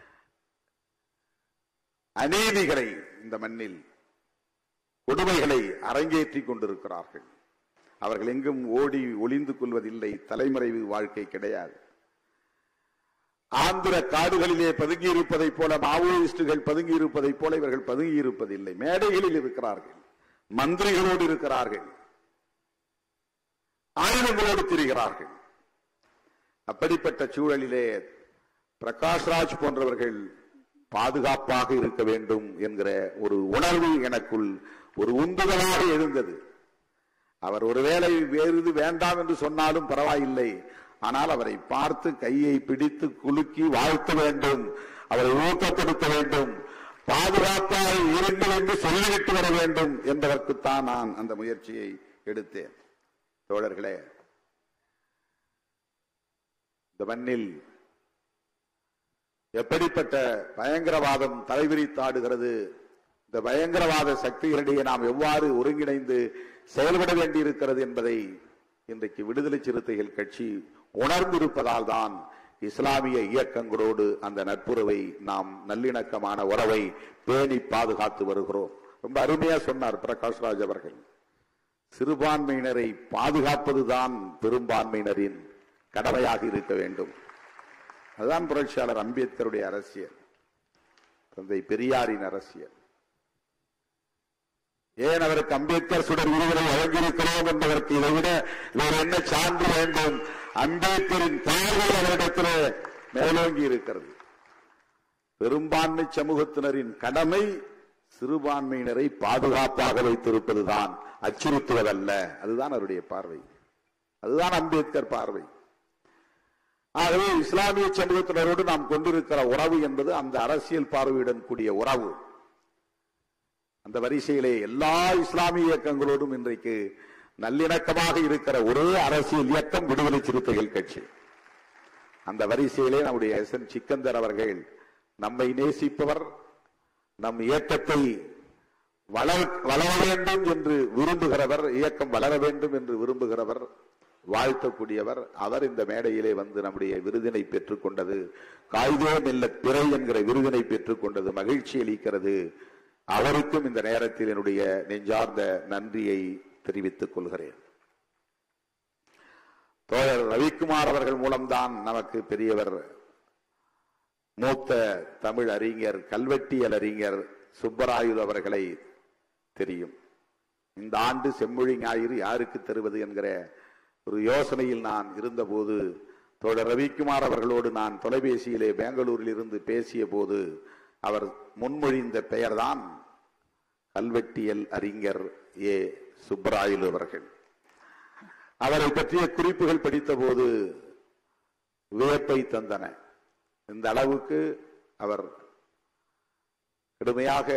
அநீதிகளை இந்த மண்ணில் கொடுமைகளை அரங்கேற்றிக் கொண்டிருக்கிறார்கள் அவர்கள் எங்கும் ஓடி ஒளிந்து கொள்வதில்லை தலைமறைவு வாழ்க்கை கிடையாது ஆந்திர காடுகளிலே பதுங்கி இருப்பதைப் போல மாவோயிஸ்டுகள் பதுங்கி இருப்பதைப் போல இவர்கள் பதுங்கி இருப்பதில்லை மேடைகளில் இருக்கிறார்கள் மந்திரிகளோடு இருக்கிறார்கள் ஆயுதங்களோடு திரிகிறார்கள் அப்படிப்பட்ட சூழலிலே பிரகாஷ்ராஜ் போன்றவர்கள் பாதுகாப்பாக இருக்க வேண்டும் என்கிற ஒரு உணர்வு எனக்குள் ஒரு உந்துதலாக எழுந்தது அவர் ஒருவேளை வேறு இது வேண்டாம் என்று சொன்னாலும் பரவாயில்லை ஆனால் அவரை பார்த்து கையை பிடித்து குலுக்கி வாழ்த்த வேண்டும் அவரை ஊக்கப்படுத்த வேண்டும் பாதுகாப்பாக இருங்கள் என்று சொல்லிவிட்டு வர வேண்டும் என்பதற்குத்தான் நான் அந்த முயற்சியை எடுத்தேன் தோழர்களே இந்த மண்ணில் எப்படிப்பட்ட பயங்கரவாதம் தலைவிரித்தாடுகிறது இந்த பயங்கரவாத சக்திகளிடையே நாம் எவ்வாறு ஒருங்கிணைந்து செயல்பட வேண்டியிருக்கிறது என்பதை இன்றைக்கு விடுதலை சிறுத்தைகள் கட்சி உணர்ந்திருப்பதால் தான் இஸ்லாமிய இயக்கங்களோடு அந்த நட்புறவை நாம் நல்லிணக்கமான உறவை பேணி பாதுகாத்து வருகிறோம் ரொம்ப அருமையா சொன்னார் பிரகாஷ்ராஜ் அவர்கள் சிறுபான்மையினரை பாதுகாப்பதுதான் பெரும்பான்மையினரின் கடமையாக இருக்க வேண்டும் அதுதான் புரட்சியாளர் அம்பேத்கருடைய அரசியல் தந்தை பெரியாரின் அரசியல் ஏன் அவருக்கு அம்பேத்கர் சுடர் விருதுகளை வழங்கியிருக்கிறோம் என்பதற்கு இதை விட வேறு என்ன சான்று வேண்டும் அம்பேத்கரின் பார்வை அவரிடத்தில் மேலோங்கி இருக்கிறது பெரும்பான்மை சமூகத்தினரின் கடமை சிறுபான்மையினரை பாதுகாப்பாக வைத்திருப்பதுதான் அச்சுறுத்துவதல்ல அதுதான் அவருடைய பார்வை அதுதான் அம்பேத்கர் பார்வை ஆகவே இஸ்லாமிய சமூகத்தினரோடு நாம் கொண்டிருக்கிற உறவு என்பது அந்த அரசியல் பார்வையுடன் கூடிய உறவு அந்த வரிசையிலே எல்லா இஸ்லாமிய இயக்கங்களோடும் இன்றைக்கு நல்லிணக்கமாக இருக்கிற ஒரே அரசியல் இயக்கம் விடுதலை சிறுத்தைகள் கட்சி அந்த வரிசையிலே நம்முடைய எஸ் என் சிக்கந்தர் அவர்கள் நம்மை நேசிப்பவர் நம் இயக்கத்தை வளர வளர வேண்டும் என்று விரும்புகிறவர் இயக்கம் வளர வேண்டும் என்று விரும்புகிறவர் வாழ்த்தக்கூடியவர் அவர் இந்த மேடையிலே வந்து நம்முடைய விருதினை பெற்றுக் கொண்டது காய்தே மெல்ல பிறை என்கிற விருதினை பெற்றுக் கொண்டது மகிழ்ச்சி அளிக்கிறது அவருக்கும் இந்த நேரத்தில் என்னுடைய நெஞ்சார்ந்த நன்றியை தெரிவித்துக் கொள்கிறேன் தோழர் ரவிக்குமார் அவர்கள் மூலம்தான் நமக்கு பெரியவர் மூத்த தமிழ் அறிஞர் கல்வெட்டியல் அறிஞர் சுப்பராயுடு அவர்களை தெரியும் இந்த ஆண்டு செம்மொழி ஞாயிறு யாருக்கு தருவது என்கிற ஒரு யோசனையில் நான் இருந்தபோது தோழர் ரவிக்குமார் அவர்களோடு நான் தொலைபேசியிலே பெங்களூரில் இருந்து பேசிய போது அவர் முன்மொழிந்த பெயர்தான் கல்வெட்டியல் அறிஞர் ஏ சுப்பராயலு அவர்கள் அவரை பற்றிய குறிப்புகள் படித்தபோது வியப்பை தந்தன இந்த அளவுக்கு அவர் கடுமையாக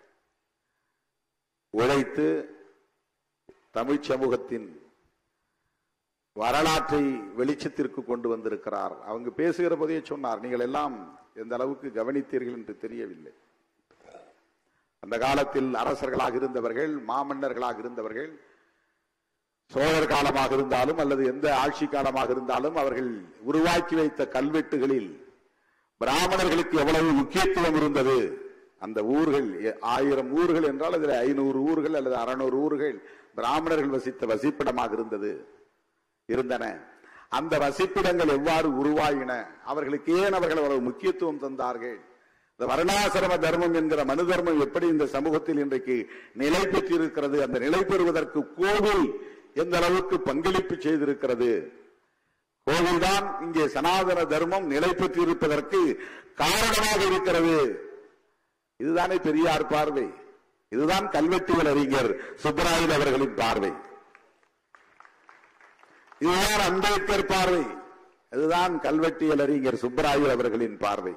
உழைத்து தமிழ் சமூகத்தின் வரலாற்றை வெளிச்சத்திற்கு கொண்டு வந்திருக்கிறார் அவங்க பேசுகிற போதே சொன்னார் நீங்கள் எல்லாம் எந்த அளவுக்கு கவனித்தீர்கள் என்று தெரியவில்லை அந்த காலத்தில் அரசர்களாக இருந்தவர்கள் மாமன்னர்களாக இருந்தவர்கள் சோழர் காலமாக இருந்தாலும் அல்லது எந்த ஆட்சி காலமாக இருந்தாலும் அவர்கள் உருவாக்கி வைத்த கல்வெட்டுகளில் பிராமணர்களுக்கு எவ்வளவு முக்கியத்துவம் இருந்தது அந்த ஊர்கள் எ- ஆயிரம் ஊர்கள் என்றால் அதில் ஐநூறு ஊர்கள் அல்லது அறுநூறு ஊர்கள் பிராமணர்கள் வசித்த வசிப்பிடமாக இருந்தது இருந்தன அந்த வசிப்பிடங்கள் எவ்வாறு உருவாகின அவர்களுக்கு ஏன் அவர்கள் அவ்வளவு முக்கியத்துவம் தந்தார்கள் இந்த வர்ணாசிரம தர்மம் என்கிற மனு தர்மம் எப்படி இந்த சமூகத்தில் இன்றைக்கு நிலை பெற்றிருக்கிறது அந்த நிலை பெறுவதற்கு கோவில் எந்த அளவுக்கு பங்களிப்பு செய்திருக்கிறது கோவில்தான் இங்கே சனாதன தர்மம் நிலை பெற்றிருப்பதற்கு காரணமாக இருக்கிறது இதுதானே பெரியார் பார்வை இதுதான் கல்வெட்டுகள் அறிஞர் சுப்பராயன் அவர்களின் பார்வை இதுதான் அம்பேத்கர் பார்வை இதுதான் கல்வெட்டியல் அறிஞர் சுப்பராயர் அவர்களின் பார்வை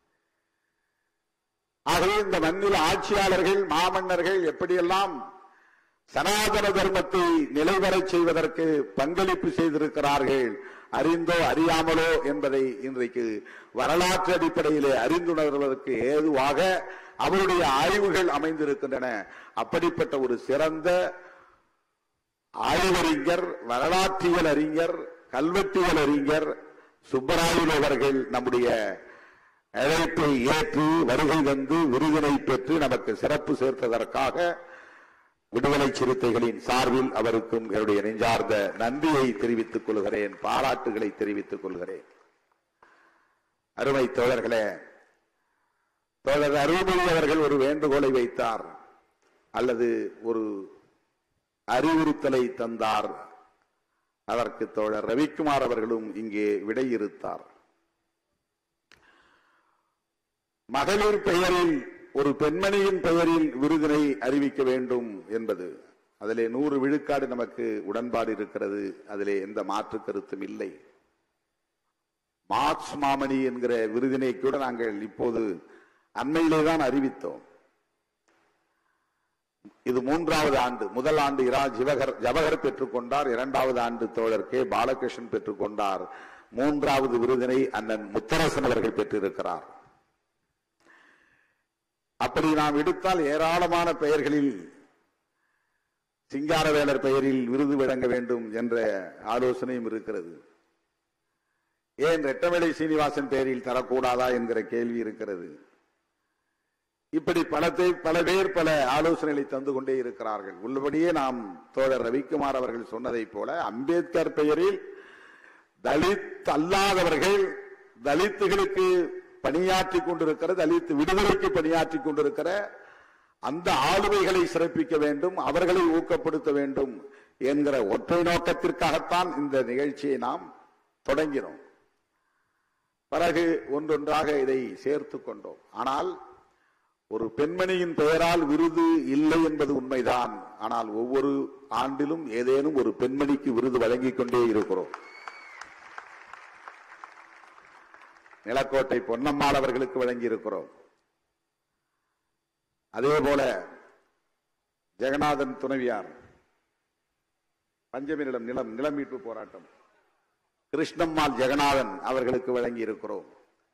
ஆகவே இந்த மண்ணில் ஆட்சியாளர்கள் மாமன்னர்கள் எப்படியெல்லாம் சனாதன தர்மத்தை நிலைவரச் செய்வதற்கு பங்களிப்பு செய்திருக்கிறார்கள் அறிந்தோ அறியாமலோ என்பதை இன்றைக்கு வரலாற்று அடிப்படையிலே அறிந்துணர்வதற்கு ஏதுவாக அவருடைய ஆய்வுகள் அமைந்திருக்கின்றன அப்படிப்பட்ட ஒரு சிறந்த ஆய்வறிஞர் வரலாற்றியல் அறிஞர் கல்வெட்டியல் அறிஞர் சுப்பராயன் அவர்கள் நம்முடைய அழைப்பை ஏற்று வருகை வந்து விருதினை பெற்று நமக்கு சிறப்பு சேர்த்ததற்காக விடுதலை சிறுத்தைகளின் சார்பில் அவருக்கும் என்னுடைய நெஞ்சார்ந்த நன்றியை தெரிவித்துக் கொள்கிறேன் பாராட்டுகளை தெரிவித்துக் கொள்கிறேன் அருமை தோழர்களே தோழர் அருள்மொழி அவர்கள் ஒரு வேண்டுகோளை வைத்தார் அல்லது ஒரு அறிவுறுத்தலை தந்தார் அதற்கு தோழர் ரவிக்குமார் அவர்களும் இங்கே விடையிறுத்தார் மகளிர் பெயரில் ஒரு பெண்மணியின் பெயரில் விருதினை அறிவிக்க வேண்டும் என்பது அதிலே நூறு விழுக்காடு நமக்கு உடன்பாடு இருக்கிறது அதிலே எந்த மாற்று கருத்தும் இல்லை மார்க்ஸ் மாமணி என்கிற விருதினை கூட நாங்கள் இப்போது அண்மையிலே தான் அறிவித்தோம் இது மூன்றாவது ஆண்டு முதல் ஆண்டு இரா ஜிவகர் ஜவஹர் பெற்றுக்கொண்டார் இரண்டாவது ஆண்டு தோழர் கே பாலகிருஷ்ணன் பெற்றுக்கொண்டார் மூன்றாவது விருதினை அண்ணன் முத்தரசன் அவர்கள் பெற்றிருக்கிறார் அப்படி நாம் எடுத்தால் ஏராளமான பெயர்களில் சிங்காரவேலர் பெயரில் விருது வழங்க வேண்டும் என்ற ஆலோசனையும் இருக்கிறது ஏன் ரெட்டவேளை சீனிவாசன் பெயரில் தரக்கூடாதா என்கிற கேள்வி இருக்கிறது இப்படி பலத்தை பல பேர் பல ஆலோசனைகளை தந்து கொண்டே இருக்கிறார்கள் உள்ளபடியே நாம் தோழர் ரவிக்குமார் அவர்கள் சொன்னதை போல அம்பேத்கர் பெயரில் தலித் அல்லாதவர்கள் தலித்துகளுக்கு பணியாற்றி கொண்டிருக்கிற தலித் விடுதலைக்கு பணியாற்றி கொண்டிருக்கிற அந்த ஆளுமைகளை சிறப்பிக்க வேண்டும் அவர்களை ஊக்கப்படுத்த வேண்டும் என்கிற ஒற்றை நோக்கத்திற்காகத்தான் இந்த நிகழ்ச்சியை நாம் தொடங்கினோம் பிறகு ஒன்றொன்றாக இதை சேர்த்து கொண்டோம் ஆனால் ஒரு பெண்மணியின் பெயரால் விருது இல்லை என்பது உண்மைதான் ஆனால் ஒவ்வொரு ஆண்டிலும் ஏதேனும் ஒரு பெண்மணிக்கு விருது வழங்கிக் கொண்டே இருக்கிறோம் நிலக்கோட்டை பொன்னம்மாள் அவர்களுக்கு வழங்கி இருக்கிறோம் அதே போல ஜெகநாதன் துணைவியார் பஞ்சமி நிலம் நிலம் நிலம் மீட்பு போராட்டம் கிருஷ்ணம்மாள் ஜெகநாதன் அவர்களுக்கு வழங்கி இருக்கிறோம்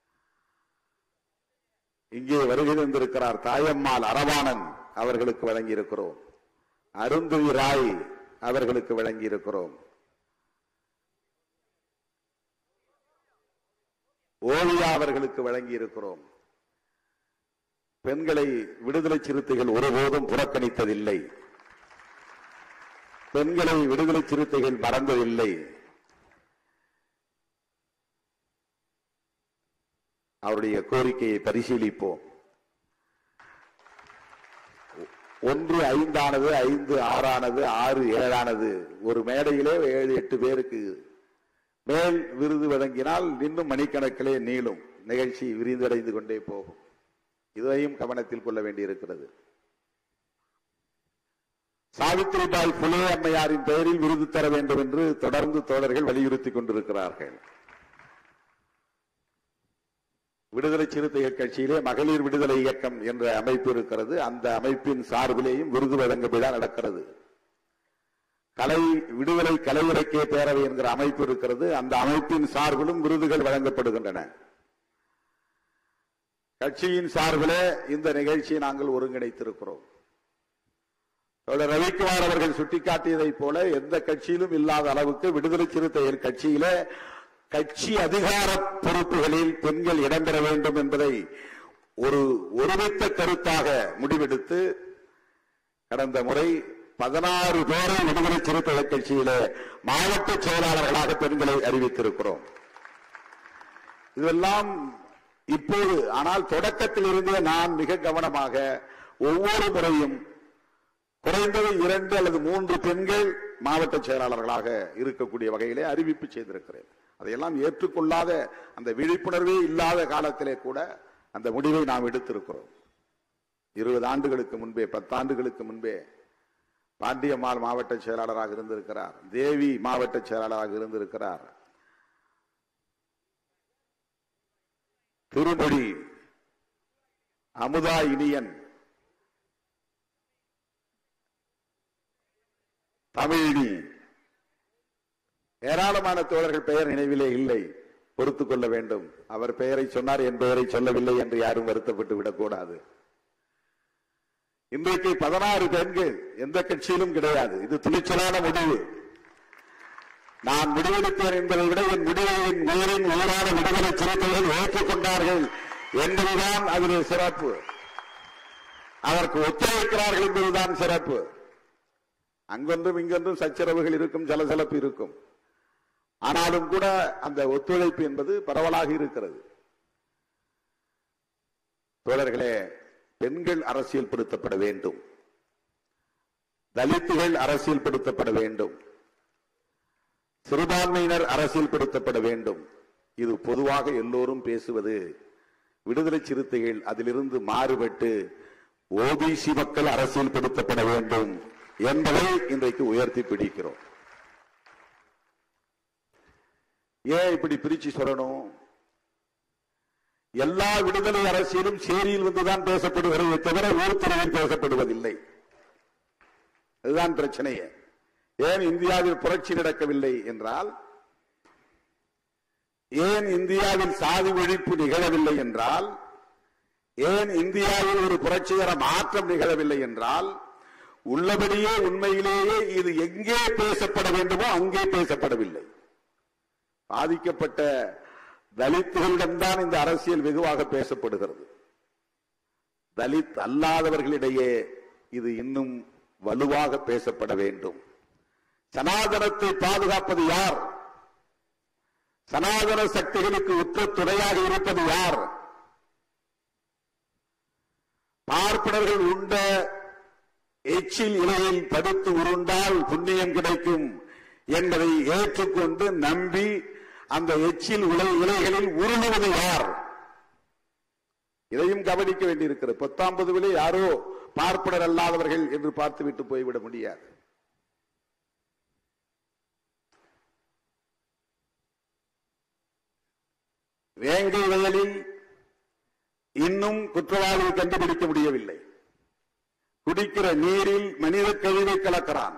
இங்கே வருகை தந்திருக்கிறார் தாயம்மாள் அரவாணன் அவர்களுக்கு வழங்கி இருக்கிறோம் அருந்ததி ராய் அவர்களுக்கு வழங்கி இருக்கிறோம் ஓவியா அவர்களுக்கு வழங்கி இருக்கிறோம் பெண்களை விடுதலை சிறுத்தைகள் ஒருபோதும் புறக்கணித்ததில்லை பெண்களை விடுதலை சிறுத்தைகள் மறந்ததில்லை அவருடைய கோரிக்கையை பரிசீலிப்போம் ஒன்று ஐந்தானது ஐந்து ஆறானது ஆறு ஏழானது ஒரு மேடையிலே ஏழு எட்டு பேருக்கு மேல் விருது வழங்கினால் இன்னும் மணிக்கணக்கிலே நீளும் நிகழ்ச்சி விரிவடைந்து கொண்டே போகும் இதையும் கவனத்தில் கொள்ள வேண்டியிருக்கிறது சாவித்திரிபாய் புலே அம்மையாரின் பெயரில் விருது தர வேண்டும் என்று தொடர்ந்து தோழர்கள் வலியுறுத்திக் கொண்டிருக்கிறார்கள் விடுதலை சிறுத்தைகள் கட்சியிலே மகளிர் விடுதலை இயக்கம் என்ற அமைப்பு இருக்கிறது அந்த அமைப்பின் சார்பிலேயும் விருது வழங்க விழா நடக்கிறது கலை விடுதலை கலை இலக்கிய பேரவை என்கிற அமைப்பு இருக்கிறது அந்த அமைப்பின் சார்பிலும் விருதுகள் வழங்கப்படுகின்றன கட்சியின் சார்பிலே இந்த நிகழ்ச்சியை நாங்கள் ஒருங்கிணைத்திருக்கிறோம் தோழர் ரவிக்குமார் அவர்கள் சுட்டிக்காட்டியதைப் போல எந்த கட்சியிலும் இல்லாத அளவுக்கு விடுதலை சிறுத்தைகள் கட்சியிலே கட்சி அதிகார பொறுப்புகளில் பெண்கள் இடம்பெற வேண்டும் என்பதை ஒரு ஒருமித்த கருத்தாக முடிவெடுத்து கடந்த முறை பதினாறு பேரை விடுதலை சிறுத்தைகள் கட்சியிலே மாவட்ட செயலாளர்களாக பெண்களை அறிவித்திருக்கிறோம் இதெல்லாம் இப்போது ஆனால் தொடக்கத்தில் இருந்தே நான் மிக கவனமாக ஒவ்வொரு முறையும் குறைந்தது இரண்டு அல்லது மூன்று பெண்கள் மாவட்ட செயலாளர்களாக இருக்கக்கூடிய வகையிலே அறிவிப்பு செய்திருக்கிறேன் அதையெல்லாம் ஏற்றுக்கொள்ளாத அந்த விழிப்புணர்வே இல்லாத காலத்திலே கூட அந்த முடிவை நாம் எடுத்திருக்கிறோம் இருபது ஆண்டுகளுக்கு முன்பே பத்தாண்டுகளுக்கு முன்பே பாண்டியம்மாள் மாவட்ட செயலாளராக இருந்திருக்கிறார் தேவி மாவட்ட செயலாளராக இருந்திருக்கிறார் திருமொழி அமுதா இனியன் தமிழினி ஏராளமான தோழர்கள் பெயர் நினைவிலே இல்லை பொறுத்துக் கொள்ள வேண்டும் அவர் பெயரை சொன்னார் என் பெயரை சொல்லவில்லை என்று யாரும் வருத்தப்பட்டு விடக்கூடாது இன்றைக்கு பதினாறு பெண்கள் எந்த கட்சியிலும் கிடையாது இது துணிச்சலான முடிவு நான் முடிவெடுத்தேன் என்பதை விட என் முடிவையின் உயிரின் உயிரான விடுதலை சிறுத்தைகள் ஏற்றுக்கொண்டார்கள் என்பதுதான் அதிலே சிறப்பு அதற்கு ஒத்துழைக்கிறார்கள் என்பதுதான் சிறப்பு அங்கொன்றும் இங்கொன்றும் சச்சரவுகள் இருக்கும் சலசலப்பு இருக்கும் ஆனாலும் கூட அந்த ஒத்துழைப்பு என்பது பரவலாக இருக்கிறது தோழர்களே பெண்கள் அரசியல்படுத்தப்பட வேண்டும் தலித்துகள் அரசியல்படுத்தப்பட வேண்டும் சிறுபான்மையினர் அரசியல்படுத்தப்பட வேண்டும் இது பொதுவாக எல்லோரும் பேசுவது விடுதலை சிறுத்தைகள் அதிலிருந்து மாறுபட்டு ஓபிசி மக்கள் அரசியல்படுத்தப்பட வேண்டும் என்பதை இன்றைக்கு உயர்த்தி பிடிக்கிறோம் ஏன் இப்படி பிரிச்சு சொல்லணும் எல்லா விடுதலை அரசியலும் சேரியில் வந்துதான் பேசப்படுகிறது தவிர ஊர்த்துறையில் பேசப்படுவதில்லை அதுதான் பிரச்சனையே ஏன் இந்தியாவில் புரட்சி நடக்கவில்லை என்றால் ஏன் இந்தியாவில் சாதி ஒழிப்பு நிகழவில்லை என்றால் ஏன் இந்தியாவில் ஒரு புரட்சிகர மாற்றம் நிகழவில்லை என்றால் உள்ளபடியே உண்மையிலேயே இது எங்கே பேசப்பட வேண்டுமோ அங்கே பேசப்படவில்லை பாதிக்கப்பட்ட தலித்துகளிடம்தான் இந்த அரசியல் வெகுவாக பேசப்படுகிறது தலித் அல்லாதவர்களிடையே இது இன்னும் வலுவாக பேசப்பட வேண்டும் சனாதனத்தை பாதுகாப்பது யார் சனாதன சக்திகளுக்கு உற்ற துணையாக இருப்பது யார் பார்ப்பனர்கள் உண்ட எச்சில் இலையில் படுத்து உருண்டால் புண்ணியம் கிடைக்கும் என்பதை ஏற்றுக்கொண்டு நம்பி அந்த எச்சில் உலை இலைகளில் உருளுவது யார் இதையும் கவனிக்க வேண்டியிருக்கிறது பத்தாம் பொதுவிலே யாரோ பார்ப்பனர் அல்லாதவர்கள் என்று பார்த்துவிட்டு போய்விட முடியாது வேங்கை வயலில் இன்னும் குற்றவாளியை கண்டுபிடிக்க முடியவில்லை குடிக்கிற நீரில் மனித கழிவை கலக்கிறான்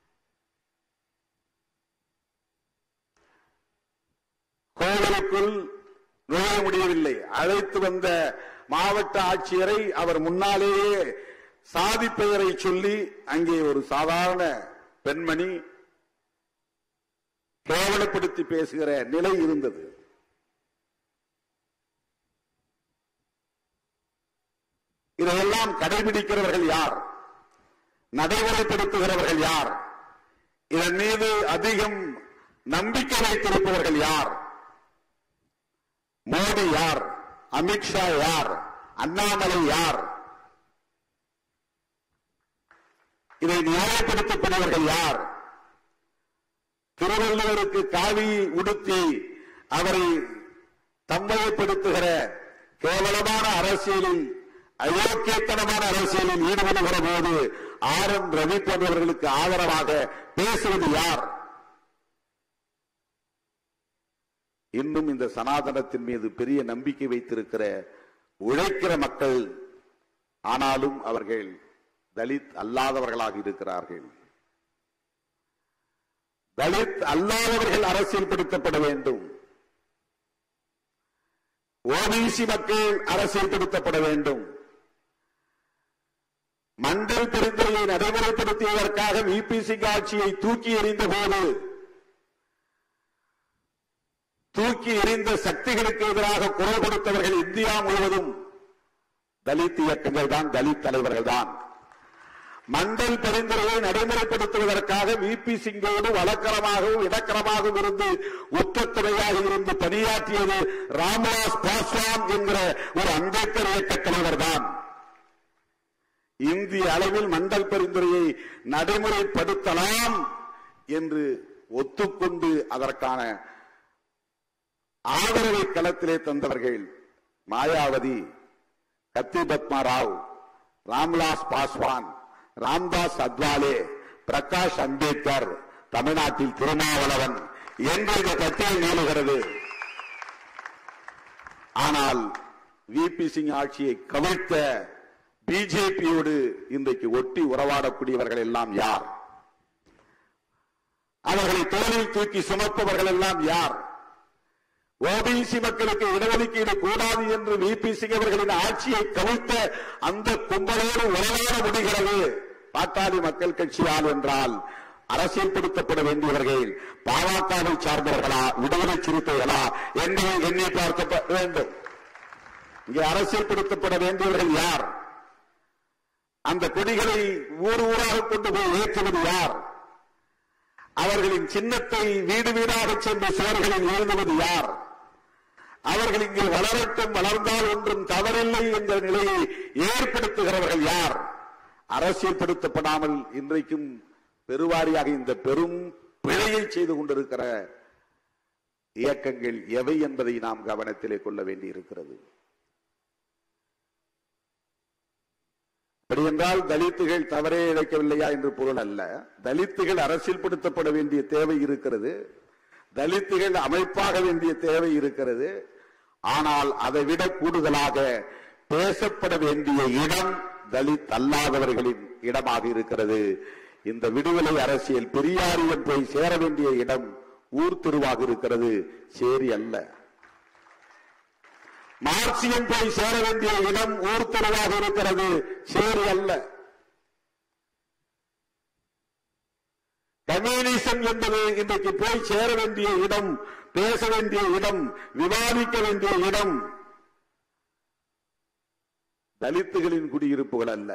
கோவிலுக்குள் நுழைய முடியவில்லை அழைத்து வந்த மாவட்ட ஆட்சியரை அவர் முன்னாலேயே சாதி பெயரை சொல்லி அங்கே ஒரு சாதாரண பெண்மணி கேவலப்படுத்தி பேசுகிற நிலை இருந்தது இதையெல்லாம் கடைபிடிக்கிறவர்கள் யார் நடைமுறைப்படுத்துகிறவர்கள் யார் இதன் மீது அதிகம் நம்பிக்கை வைத்திருப்பவர்கள் யார் மோடி யார் அமித்ஷா யார் அண்ணாமலை யார் இதை நியாயப்படுத்தக்கூடியவர்கள் யார் திருவள்ளுவருக்கு காவி உடுத்தி அவரை தம்பயப்படுத்துகிற கேவலமான அரசியலில் அயோக்கியத்தனமான அரசியலில் ஈடுபடுகிற போது ஆர் என் ரவி போன்றவர்களுக்கு ஆதரவாக பேசுவது யார் இன்னும் இந்த சனாதனத்தின் மீது பெரிய நம்பிக்கை வைத்திருக்கிற உழைக்கிற மக்கள் ஆனாலும் அவர்கள் தலித் அல்லாதவர்களாக இருக்கிறார்கள் தலித் அல்லாதவர்கள் அரசியல்படுத்தப்பட வேண்டும் ஓபிசி மக்கள் அரசியல்படுத்தப்பட வேண்டும் மண்டல் பெருந்துறையை நடைமுறைப்படுத்தியதற்காக விபிசி ஆட்சியை தூக்கி எறிந்த போது தூக்கி எறிந்த சக்திகளுக்கு எதிராக குரல் கொடுத்தவர்கள் இந்தியா முழுவதும் தலித் இயக்கங்கள் தான் தலித் தலைவர்கள் தான் மண்டல் பரிந்துரையை நடைமுறைப்படுத்துவதற்காக விபி சிங்கோடு வழக்கரமாகவும் இடக்கரமாகவும் இருந்து உத்தத்துறையாக இருந்து பணியாற்றியது ராம்விலாஸ் பாஸ்வான் என்கிற ஒரு அம்பேத்கர் இயக்க தலைவர் தான் இந்திய அளவில் மண்டல் பரிந்துரையை நடைமுறைப்படுத்தலாம் என்று ஒத்துக்கொண்டு அதற்கான ஆதரவை களத்திலே தந்தவர்கள் மாயாவதி கத்தி பத்மா ராவ் ராம்விலாஸ் பாஸ்வான் ராம்தாஸ் அத்வாலே பிரகாஷ் அம்பேத்கர் தமிழ்நாட்டில் திருமாவளவன் என்று இந்த பட்டியல் நீளுகிறது ஆனால் விபி சிங் ஆட்சியை கவிழ்த்த பிஜேபியோடு இன்றைக்கு ஒட்டி உறவாடக்கூடியவர்கள் எல்லாம் யார் அவர்களை தோளில் தூக்கி சுமப்பவர்கள் எல்லாம் யார் ஓபிசி மக்களுக்கு இடஒதுக்கீடு கூடாது என்று விபி சிங் அவர்களின் ஆட்சியை கவிழ்த்த அந்த கும்பலோடு உறவாட முடிகிறது பாட்டாளி மக்கள் கட்சியால் என்றால் அரசியல்படுத்தப்பட வேண்டியவர்கள் பாமகவை சார்ந்தவர்களா விடுதலை சிறுத்தைகளா என்பதை எண்ணி பார்க்க வேண்டும் இங்கே அரசியல்படுத்தப்பட வேண்டியவர்கள் யார் அந்த கொடிகளை ஊர் ஊராக கொண்டு போய் ஏற்றுவது யார் அவர்களின் சின்னத்தை வீடு வீடாக சென்று சுவர்களில் எழுதுவது யார் அவர்கள் இங்கே வளரட்டும் வளர்ந்தால் ஒன்றும் தவறில்லை என்ற நிலையை ஏற்படுத்துகிறவர்கள் யார் அரசியல்படுத்தப்படாமல் இன்றைக்கும் பெருவாரியாக இந்த பெரும் பிழையை செய்து கொண்டிருக்கிற இயக்கங்கள் எவை என்பதை நாம் கவனத்திலே கொள்ள வேண்டியிருக்கிறது அப்படி என்றால் தலித்துகள் தவறே இழைக்கவில்லையா என்று பொருள் அல்ல தலித்துகள் அரசியல்படுத்தப்பட வேண்டிய தேவை இருக்கிறது தலித்துகள் அமைப்பாக வேண்டிய தேவை இருக்கிறது ஆனால் அதை விட கூடுதலாக பேசப்பட வேண்டிய இடம் தலித் அல்லாதவர்களின் இடமாக இருக்கிறது இந்த விடுதலை அரசியல் பெரியாரியம் போய் சேர வேண்டிய இடம் ஊர் திருவாக இருக்கிறது சேரி அல்ல மார்க்சியம் போய் சேர வேண்டிய இடம் ஊர் திருவாக இருக்கிறது சேரி அல்ல கம்யூனிசம் என்பது இன்றைக்கு போய் சேர வேண்டிய இடம் பேச வேண்டிய இடம் விவாதிக்க வேண்டிய இடம் தலித்துகளின் குடியிருப்புகள் அல்ல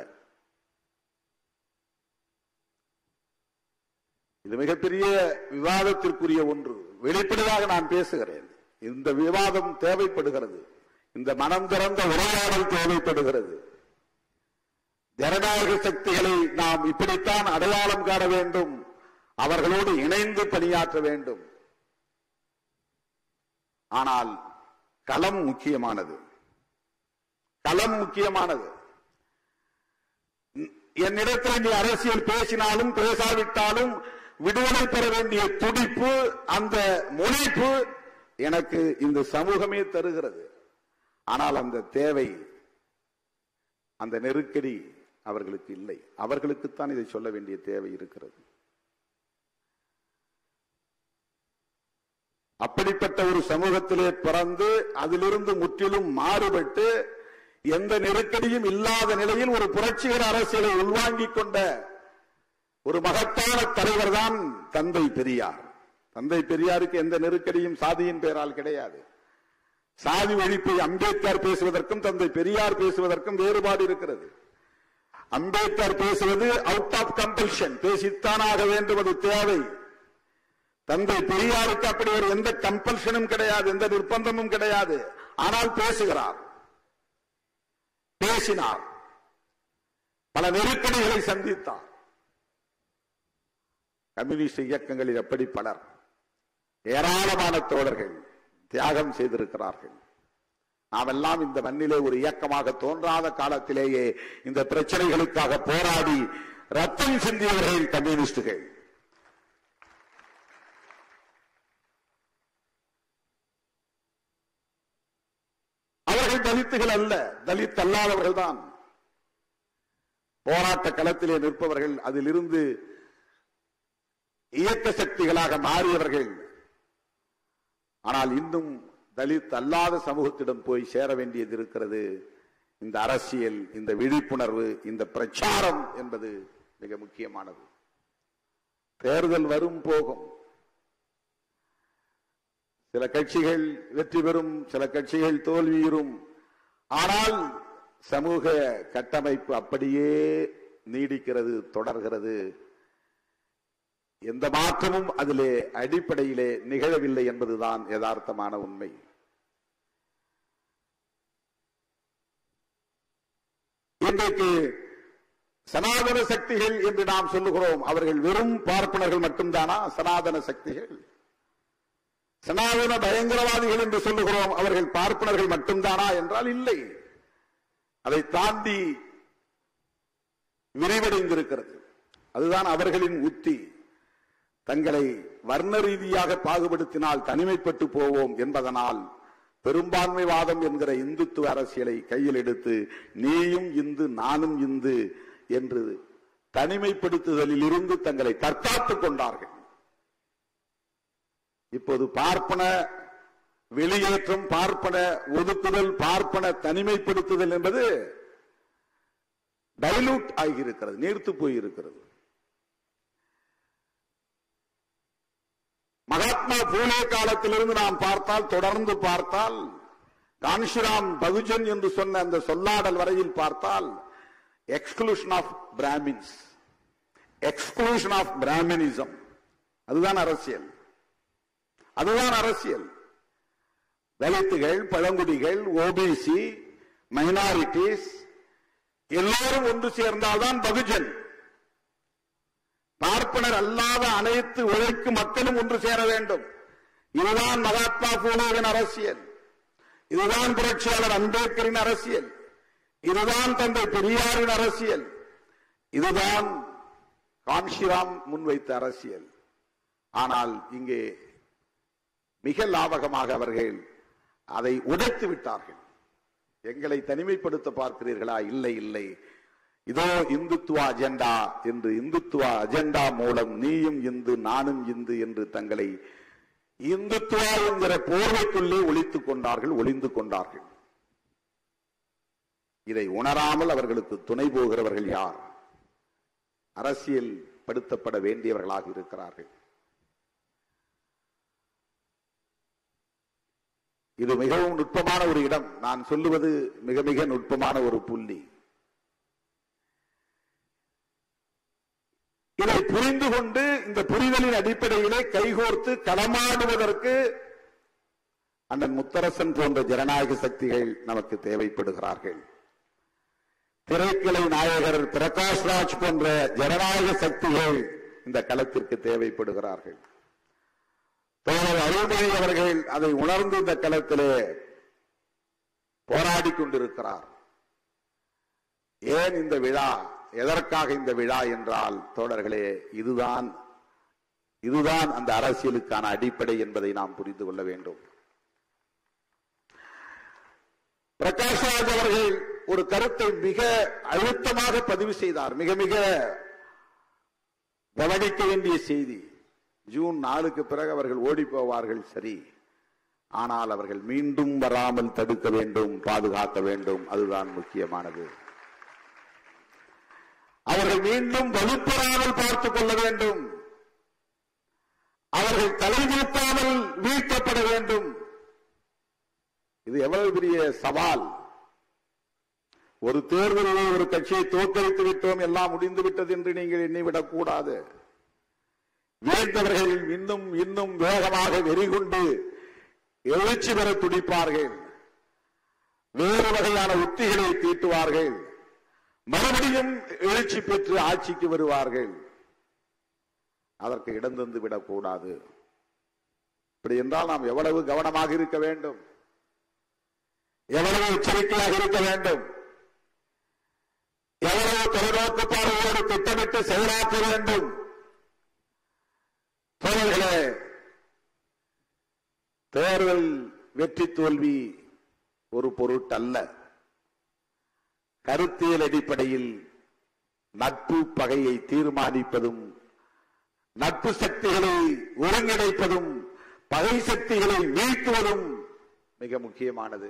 இது மிகப்பெரிய விவாதத்திற்குரிய ஒன்று வெளிப்படையாக நான் பேசுகிறேன் இந்த விவாதம் தேவைப்படுகிறது இந்த மனம் திறந்த உரையாடல் தேவைப்படுகிறது ஜனநாயக சக்திகளை நாம் இப்படித்தான் அடையாளம் காண வேண்டும் அவர்களோடு இணைந்து பணியாற்ற வேண்டும் ஆனால் களம் முக்கியமானது களம் முக்கியமானது என்னிடத்தில் நீ அரசியல் பேசினாலும் பேசாவிட்டாலும் விடுதலை பெற வேண்டிய துடிப்பு அந்த முனைப்பு எனக்கு இந்த சமூகமே தருகிறது ஆனால் அந்த தேவை அந்த நெருக்கடி அவர்களுக்கு இல்லை அவர்களுக்குத்தான் இதை சொல்ல வேண்டிய தேவை இருக்கிறது அப்படிப்பட்ட ஒரு சமூகத்திலே பிறந்து அதிலிருந்து முற்றிலும் மாறுபட்டு எந்த நெருக்கடியும் இல்லாத நிலையில் ஒரு புரட்சிகர அரசியலை உள்வாங்கிக் கொண்ட ஒரு மகத்தான தலைவர் தான் தந்தை பெரியார் தந்தை பெரியாருக்கு எந்த நெருக்கடியும் சாதியின் பெயரால் கிடையாது சாதி ஒழிப்பை அம்பேத்கர் பேசுவதற்கும் தந்தை பெரியார் பேசுவதற்கும் வேறுபாடு இருக்கிறது அம்பேத்கர் பேசுவது அவுட் ஆஃப் கம்பல்ஷன் பேசித்தானாக வேண்டும் அது தேவை தந்தை பெரியாருக்கு அப்படி ஒரு எந்த கம்பல்ஷனும் கிடையாது எந்த நிர்பந்தமும் கிடையாது ஆனால் பேசுகிறார் பேசினார் பல நெருக்கடிகளை சந்தித்தார் கம்யூனிஸ்ட் இயக்கங்களில் எப்படி பலர் ஏராளமான தோழர்கள் தியாகம் செய்திருக்கிறார்கள் நாமெல்லாம் இந்த மண்ணிலே ஒரு இயக்கமாக தோன்றாத காலத்திலேயே இந்த பிரச்சனைகளுக்காக போராடி ரத்தம் சிந்தியவர்கள் கம்யூனிஸ்டுகள் அவர்கள் தலித்துகள் அல்ல தலித் அல்லாதவர்கள் தான் போராட்ட களத்திலே நிற்பவர்கள் அதிலிருந்து இயக்க சக்திகளாக மாறியவர்கள் ஆனால் இன்னும் தலித் அல்லாத சமூகத்திடம் போய் சேர வேண்டியது இருக்கிறது இந்த அரசியல் இந்த விழிப்புணர்வு இந்த பிரச்சாரம் என்பது மிக முக்கியமானது தேர்தல் வரும் போகும் சில கட்சிகள் வெற்றி பெறும் சில கட்சிகள் தோல்வியுறும் ஆனால் சமூக கட்டமைப்பு அப்படியே நீடிக்கிறது தொடர்கிறது எந்த மாற்றமும் அதிலே அடிப்படையிலே நிகழவில்லை என்பதுதான் யதார்த்தமான உண்மை இன்றைக்கு சனாதன சக்திகள் என்று நாம் சொல்லுகிறோம் அவர்கள் வெறும் பார்ப்பனர்கள் மட்டும்தானா சனாதன சக்திகள் சனாதன பயங்கரவாதிகள் என்று சொல்லுகிறோம் அவர்கள் பார்ப்பனர்கள் மட்டும்தானா என்றால் இல்லை அதை தாண்டி விரிவடைந்திருக்கிறது அதுதான் அவர்களின் உத்தி தங்களை வர்ண ரீதியாக பாகுபடுத்தினால் தனிமைப்பட்டு போவோம் என்பதனால் பெரும்பான்மைவாதம் என்கிற இந்துத்துவ அரசியலை கையில் எடுத்து நீயும் இந்து நானும் இந்து என்று தனிமைப்படுத்துதலில் இருந்து தங்களை தற்காத்துக் கொண்டார்கள் இப்போது பார்ப்பன வெளியேற்றம் பார்ப்பன ஒதுக்குதல் பார்ப்பன தனிமைப்படுத்துதல் என்பது டைலூட் ஆகியிருக்கிறது நீர்த்து போயிருக்கிறது மகாத்மா பூலே காலத்திலிருந்து நாம் பார்த்தால் தொடர்ந்து பார்த்தால் கான்ஷிராம் பகுஜன் என்று சொன்ன அந்த சொல்லாடல் வரையில் பார்த்தால் exclusion of Brahmins exclusion of Brahminism அதுதான் அரசியல் அதுதான் அரசியல் தலித்துகள் பழங்குடிகள் ஓபிசி மைனாரிட்டிஸ் எல்லாரும் ஒன்று சேர்ந்தால்தான் பகுஜன் பார்ப்பனர் அல்லாத அனைத்து உழைக்கும் மக்களும் ஒன்று சேர வேண்டும் இதுதான் மகாத்மா பூலேவின் அரசியல் இதுதான் புரட்சியாளர் அம்பேத்கரின் அரசியல் இதுதான் தந்தை பெரியாரின் அரசியல் இதுதான் கான்ஷிராம் முன்வைத்த அரசியல் ஆனால் இங்கே மிக லாபகமாக அவர்கள் அதை உடைத்து விட்டார்கள் எங்களை தனிமைப்படுத்த பார்க்கிறீர்களா இல்லை இல்லை இதோ இந்துத்துவ அஜெண்டா என்று இந்துத்துவ அஜெண்டா மூலம் நீயும் இந்து நானும் இந்து என்று தங்களை இந்துத்துவா என்கிற போர்வைக்குள்ளே ஒளித்துக் கொண்டார்கள் ஒளிந்து கொண்டார்கள் இதை உணராமல் அவர்களுக்கு துணை போகிறவர்கள் யார் அரசியல் படுத்தப்பட வேண்டியவர்களாக இருக்கிறார்கள் இது மிகவும் நுட்பமான ஒரு இடம் நான் சொல்லுவது மிக மிக நுட்பமான ஒரு புள்ளி இதை புரிந்து கொண்டு இந்த புரிதலின் அடிப்படையிலே கைகோர்த்து களமாடுவதற்கு அண்ணன் முத்தரசன் போன்ற ஜனநாயக சக்திகள் நமக்கு தேவைப்படுகிறார்கள் திரைக்கலை நாயகர் பிரகாஷ் ராஜ் போன்ற ஜனநாயக சக்திகள் இந்த களத்திற்கு தேவைப்படுகிறார்கள் தோழர் அருள்மொழி அவர்கள் அதை உணர்ந்து இந்த களத்திலே போராடி கொண்டிருக்கிறார் ஏன் இந்த விழா எதற்காக இந்த விழா என்றால் தோழர்களே இதுதான் இதுதான் அந்த அரசியலுக்கான அடிப்படை என்பதை நாம் புரிந்து கொள்ள வேண்டும் பிரகாஷ் ராஜ் அவர்கள் ஒரு கருத்தை மிக அழுத்தமாக பதிவு செய்தார் மிக மிக கவனிக்க வேண்டிய செய்தி ஜூன் நாலுக்கு பிறகு அவர்கள் ஓடி போவார்கள் சரி ஆனால் அவர்கள் மீண்டும் வராமல் தடுக்க வேண்டும் பாதுகாக்க வேண்டும் அதுதான் முக்கியமானது அவர்கள் மீண்டும் வலுப்பெறாமல் பார்த்துக் கொள்ள வேண்டும் அவர்கள் தலைநிறுத்தாமல் வீழ்த்தப்பட வேண்டும் இது எவ்வளவு பெரிய சவால் ஒரு தேர்தலில் ஒரு கட்சியை தோற்கடித்து விட்டோம் எல்லாம் முடிந்து விட்டது என்று நீங்கள் எண்ணிவிடக் கூடாது வீழ்ந்தவர்கள் இன்னும் இன்னும் வேகமாக வெறிகொண்டு எழுச்சி பெற துடிப்பார்கள் வேறு வகையான உத்திகளை தீட்டுவார்கள் மறுபடியும் எழுச்சி பெற்று ஆட்சிக்கு வருவார்கள் அதற்கு இடம் தந்து விடக்கூடாது இப்படி என்றால் நாம் எவ்வளவு கவனமாக இருக்க வேண்டும் எவ்வளவு எச்சரிக்கையாக இருக்க வேண்டும் எவ்வளவு தொலைநோக்கு பார்வையோடு திட்டமிட்டு செயலாற்ற வேண்டும் தோழர்களே தேர்தல் வெற்றி தோல்வி ஒரு பொருட்டல்ல கருத்தியல் அடிப்படையில் நட்பு பகையை தீர்மானிப்பதும் நட்பு சக்திகளை ஒருங்கிணைப்பதும் பகை சக்திகளை வீழ்த்துவதும் மிக முக்கியமானது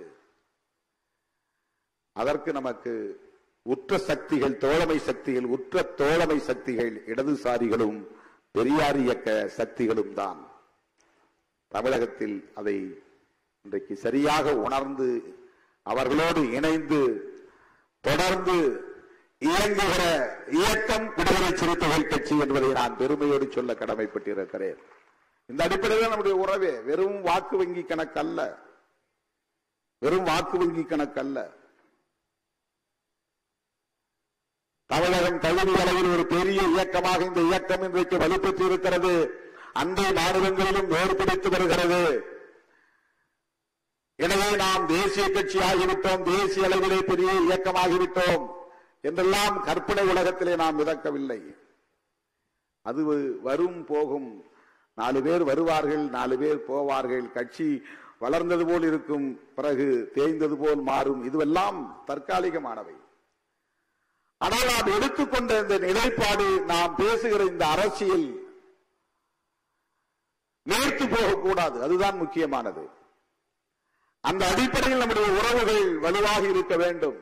அதற்கு நமக்கு உற்ற சக்திகள் தோழமை சக்திகள் உற்ற தோழமை சக்திகள் இடதுசாரிகளும் பெரியார் இயக்க சக்திகளும் தான் தமிழகத்தில் அதை இன்றைக்கு சரியாக உணர்ந்து அவர்களோடு இணைந்து தொடர்ந்து இயங்குகிற இயக்கம் விடுதலை சிறுத்தைகள் கட்சி என்பதை நான் பெருமையோடு சொல்ல கடமைப்பட்டிருக்கிறேன் இந்த அடிப்படையில் நம்முடைய உறவே வெறும் வாக்கு வங்கி கணக்கல்ல வெறும் வாக்கு வங்கி கணக்கல்ல தமிழகம் தகுதி அளவில் ஒரு பெரிய இயக்கமாக இந்த இயக்கம் இன்றைக்கு வலுப்பெற்று இருக்கிறது அண்டை மாநிலங்களிலும் வேறு பிடித்து வருகிறது எனவே நாம் தேசிய கட்சி ஆகிவிட்டோம் தேசிய அளவிலே பெரிய இயக்கமாகிவிட்டோம் என்றெல்லாம் கற்பனை உலகத்திலே நாம் மிதக்கவில்லை அது வரும் போகும் நாலு பேர் வருவார்கள் நாலு பேர் போவார்கள் கட்சி வளர்ந்தது போல் இருக்கும் பிறகு தேய்ந்தது போல் மாறும் இதுவெல்லாம் தற்காலிகமானவை ஆனால் நாம் எடுத்துக்கொண்ட இந்த நிலைப்பாடு நாம் பேசுகிற இந்த அரசியல் நேர்த்து போகக்கூடாது அதுதான் முக்கியமானது அந்த அடிப்படையில் நம்முடைய உறவுகள் வலுவாக இருக்க வேண்டும்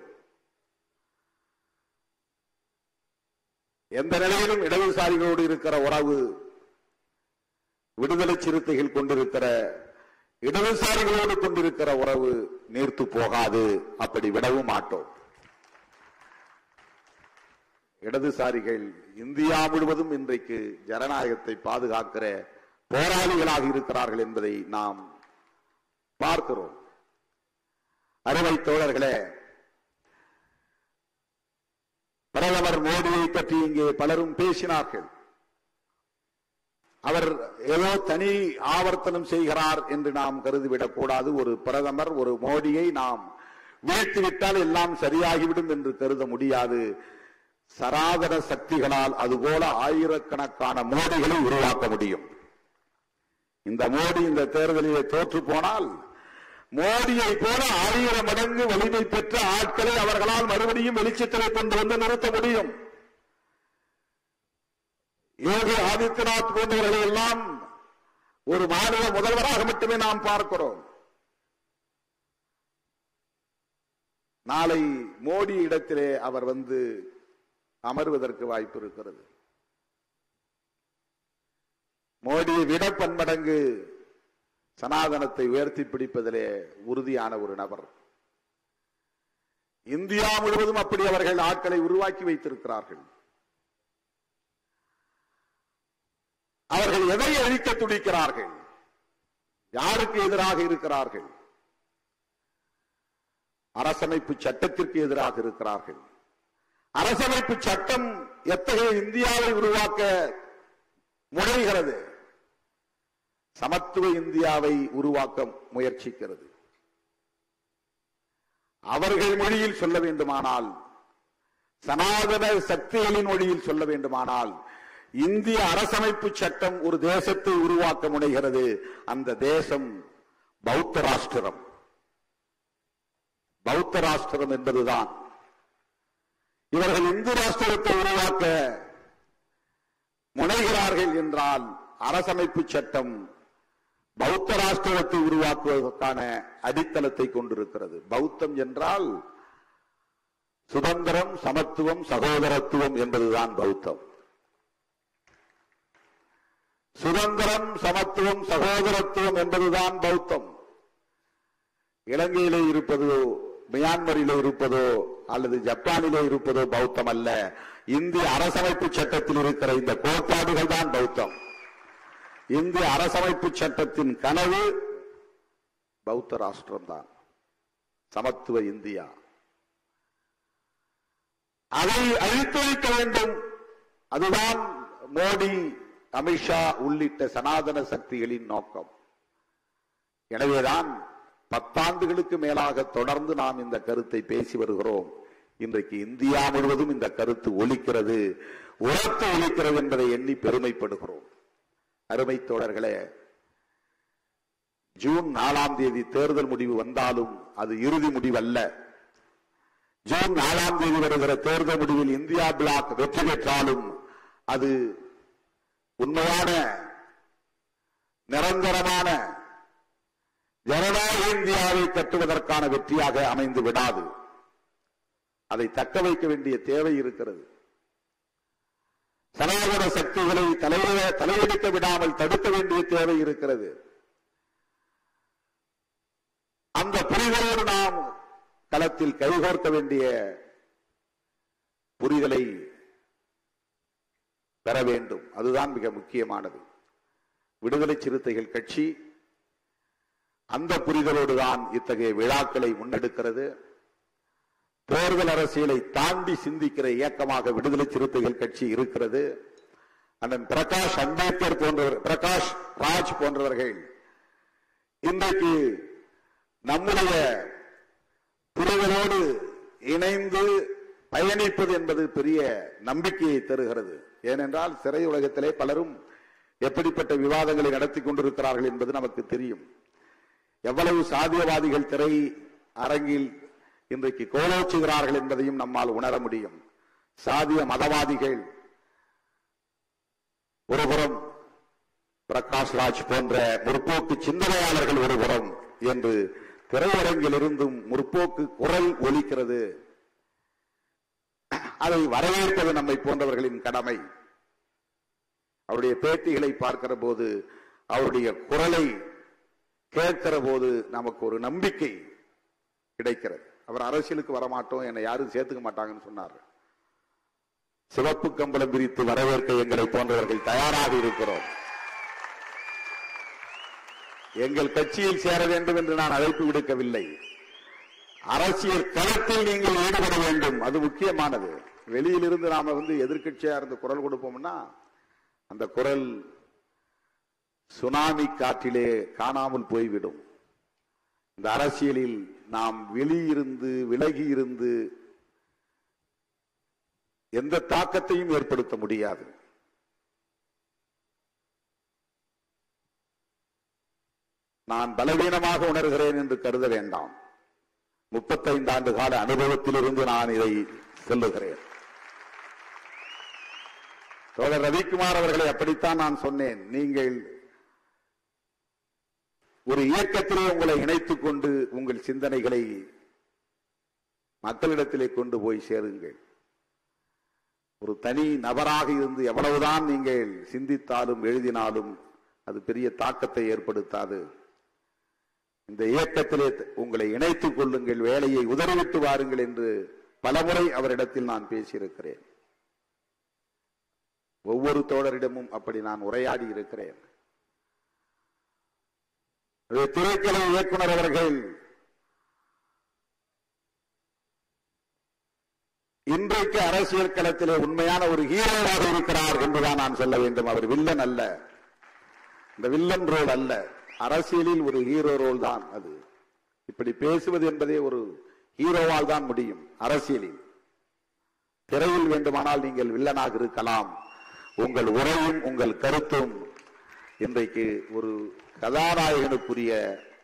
எந்த நிலையிலும் இடதுசாரிகளோடு இருக்கிற உறவு விடுதலை சிறுத்தைகள் கொண்டிருக்கிற இடதுசாரிகளோடு கொண்டிருக்கிற உறவு நீர்த்து போகாது அப்படி விடவும் மாட்டோம் இடதுசாரிகள் இந்தியா முழுவதும் இன்றைக்கு ஜனநாயகத்தை பாதுகாக்கிற போராளிகளாக இருக்கிறார்கள் என்பதை நாம் பார்க்கிறோம் அருமை தோழர்களே பிரதமர் மோடியை பற்றி இங்கே பலரும் பேசினார்கள் அவர் ஏதோ தனி ஆவர்த்தனம் செய்கிறார் என்று நாம் கருதிவிடக் கூடாது ஒரு பிரதமர் ஒரு மோடியை நாம் வீழ்த்திவிட்டால் எல்லாம் சரியாகிவிடும் என்று கருத முடியாது சராதர சக்திகளால் அதுபோல ஆயிரக்கணக்கான மோடிகளை உருவாக்க முடியும் இந்த மோடி இந்த தேர்தலிலே தோற்று போனால் மோடியை போல ஆயிரம் மடங்கு வலிமை பெற்ற ஆட்களை அவர்களால் மறுபடியும் வெளிச்சத்திலே கொண்டு வந்து நிறுத்த முடியும் யோகி ஆதித்யநாத் போன்றவர்களை எல்லாம் ஒரு மாநில முதல்வராக மட்டுமே நாம் பார்க்கிறோம் நாளை மோடி இடத்திலே அவர் வந்து அமர்வதற்கு வாய்ப்பு இருக்கிறது மோடியை விட பன்மடங்கு சனாதனத்தை உயர்த்தி பிடிப்பதிலே உறுதியான ஒரு நபர் இந்தியா முழுவதும் அப்படி அவர்கள் ஆட்களை உருவாக்கி வைத்திருக்கிறார்கள் அவர்கள் எதை அழிக்க துடிக்கிறார்கள் யாருக்கு எதிராக இருக்கிறார்கள் அரசமைப்பு சட்டத்திற்கு எதிராக இருக்கிறார்கள் அரசமைப்பு சட்டம் எத்தகைய இந்தியாவை உருவாக்க முனைகிறது சமத்துவ இந்தியாவை உருவாக்க முயற்சிக்கிறது அவர்கள் மொழியில் சொல்ல வேண்டுமானால் சனாதன சக்திகளின் மொழியில் சொல்ல வேண்டுமானால் இந்திய அரசமைப்பு சட்டம் ஒரு தேசத்தை உருவாக்க முனைகிறது அந்த தேசம் பௌத்த ராஷ்டிரம் பௌத்த ராஷ்டிரம் என்பதுதான் இவர்கள் இந்து ராஷ்டிரத்தை உருவாக்க முனைகிறார்கள் என்றால் அரசமைப்பு சட்டம் பௌத்த ராஷ்டிரத்தை உருவாக்குவதற்கான அடித்தளத்தை கொண்டிருக்கிறது பௌத்தம் என்றால் சுதந்திரம் சமத்துவம் சகோதரத்துவம் என்பதுதான் பௌத்தம் சுதந்திரம் சமத்துவம் சகோதரத்துவம் என்பதுதான் பௌத்தம் இலங்கையிலே இருப்பதோ மியான்மரிலே இருப்பதோ அல்லது ஜப்பானிலே இருப்பதோ பௌத்தம் அல்ல இந்திய அரசமைப்பு சட்டத்தில் இருக்கிற இந்த கோட்பாடுகள் தான் பௌத்தம் இந்திய அரசமைப்பு சட்டத்தின் கனவு பௌத்த ராஷ்டிரம் தான் சமத்துவ இந்தியா அதை அழித்தொழிக்க வேண்டும் அதுதான் மோடி அமித்ஷா உள்ளிட்ட சனாதன சக்திகளின் நோக்கம் எனவேதான் பத்தாண்டுகளுக்கு மேலாக தொடர்ந்து நாம் இந்த கருத்தை பேசி வருகிறோம் இன்றைக்கு இந்தியா முழுவதும் இந்த கருத்து ஒலிக்கிறது உரத்து ஒலிக்கிறது என்பதை எண்ணி பெருமைப்படுகிறோம் அருமை தோழர்களே ஜூன் நாலாம் தேதி தேர்தல் முடிவு வந்தாலும் அது இறுதி முடிவல்ல ஜூன் நாலாம் தேதி வருகிற தேர்தல் முடிவில் இந்தியா பிளாக் வெற்றி பெற்றாலும் அது உண்மையான நிரந்தரமான ஜனநாயக இந்தியாவை கட்டுவதற்கான வெற்றியாக அமைந்து விடாது அதை தக்க வைக்க வேண்டிய தேவை இருக்கிறது சனாதன சக்திகளை தலையிட தலையெடுக்க விடாமல் தடுக்க வேண்டிய தேவை இருக்கிறது அந்த புரிதலோடு நாம் களத்தில் கைகோர்க்க வேண்டிய புரிதலை பெற வேண்டும் அதுதான் மிக முக்கியமானது விடுதலை சிறுத்தைகள் கட்சி அந்த புரிதலோடு தான் இத்தகைய விழாக்களை முன்னெடுக்கிறது தேர்தல் அரசியலை தாண்டி சிந்திக்கிற இயக்கமாக விடுதலை சிறுத்தைகள் கட்சி இருக்கிறது அண்ணன் பிரகாஷ் அம்பேத்கர் போன்றவர் பிரகாஷ் ராஜ் போன்றவர்கள் இன்றைக்கு நம்முடைய புரிதலோடு இணைந்து பயணிப்பது என்பது பெரிய நம்பிக்கையை தருகிறது ஏனென்றால் சிறை உலகத்திலே பலரும் எப்படிப்பட்ட விவாதங்களை நடத்தி கொண்டிருக்கிறார்கள் என்பது நமக்கு தெரியும் எவ்வளவு சாதியவாதிகள் திரை அரங்கில் இன்றைக்கு கோலோச்சுகிறார்கள் என்பதையும் நம்மால் உணர முடியும் சாதிய மதவாதிகள் ஒருபுறம் பிரகாஷ் ராஜ் போன்ற முற்போக்கு சிந்தனையாளர்கள் ஒருபுறம் என்று திரையரங்கில் இருந்தும் முற்போக்கு குரல் ஒலிக்கிறது அதை வரவேற்பது நம்மை போன்றவர்களின் கடமை அவருடைய பேட்டிகளை பார்க்கிற போது அவருடைய குரலை கேட்கிற போது நமக்கு ஒரு நம்பிக்கை கிடைக்கிறது அவர் அரசியலுக்கு வரமாட்டோம் என்னை யாரும் சேர்த்துக்க மாட்டாங்கன்னு சொன்னார் சிவப்பு கம்பளம் விரித்து வரவேற்க எங்களை போன்றவர்கள் தயாராக இருக்கிறோம் எங்கள் கட்சியில் சேர வேண்டும் என்று நான் அழைப்பு விடுக்கவில்லை அரசியல் களத்தில் நீங்கள் ஈடுபட வேண்டும் அது முக்கியமானது வெளியிலிருந்து நாம வந்து எதிர்க்கட்சியா இருந்து குரல் கொடுப்போம்னா அந்த குரல் சுனாமி காற்றிலே காணாமல் போய்விடும் இந்த அரசியலில் நாம் வெளியிருந்து விலகி இருந்து எந்த தாக்கத்தையும் ஏற்படுத்த முடியாது நான் பலவீனமாக உணர்கிறேன் என்று கருத வேண்டாம் முப்பத்தைந்து ஆண்டு கால அனுபவத்திலிருந்து நான் இதை சொல்லுகிறேன் தோழர் ரவிக்குமார் அவர்களை அப்படித்தான் நான் சொன்னேன் நீங்கள் ஒரு இயக்கத்திலே உங்களை இணைத்துக் கொண்டு உங்கள் சிந்தனைகளை மக்களிடத்திலே கொண்டு போய் சேருங்கள் ஒரு தனி நபராக இருந்து எவ்வளவுதான் நீங்கள் சிந்தித்தாலும் எழுதினாலும் அது பெரிய தாக்கத்தை ஏற்படுத்தாது இந்த இயக்கத்திலே உங்களை இணைத்துக் கொள்ளுங்கள் வேலையை உதறிவிட்டு வாருங்கள் என்று பலமுறை அவரிடத்தில் நான் பேசியிருக்கிறேன் ஒவ்வொரு தோழரிடமும் அப்படி நான் உரையாடி இருக்கிறேன் அது திரைக்கலை இயக்குனர் அவர்கள் இன்றைக்கு அரசியல் களத்திலே உண்மையான ஒரு ஹீரோவாக இருக்கிறார் என்றுதான் நான் சொல்ல வேண்டும் அவர் வில்லன் அல்ல இந்த வில்லன் ரோல் அல்ல அரசியலில் ஒரு ஹீரோ ரோல் தான் அது இப்படி பேசுவது என்பதே ஒரு ஹீரோவால் தான் முடியும் அரசியலில் திரையில் வேண்டுமானால் நீங்கள் வில்லனாக இருக்கலாம் உங்கள் உரையும் உங்கள் கருத்தும் இன்றைக்கு ஒரு கதாநாயகனுக்குரிய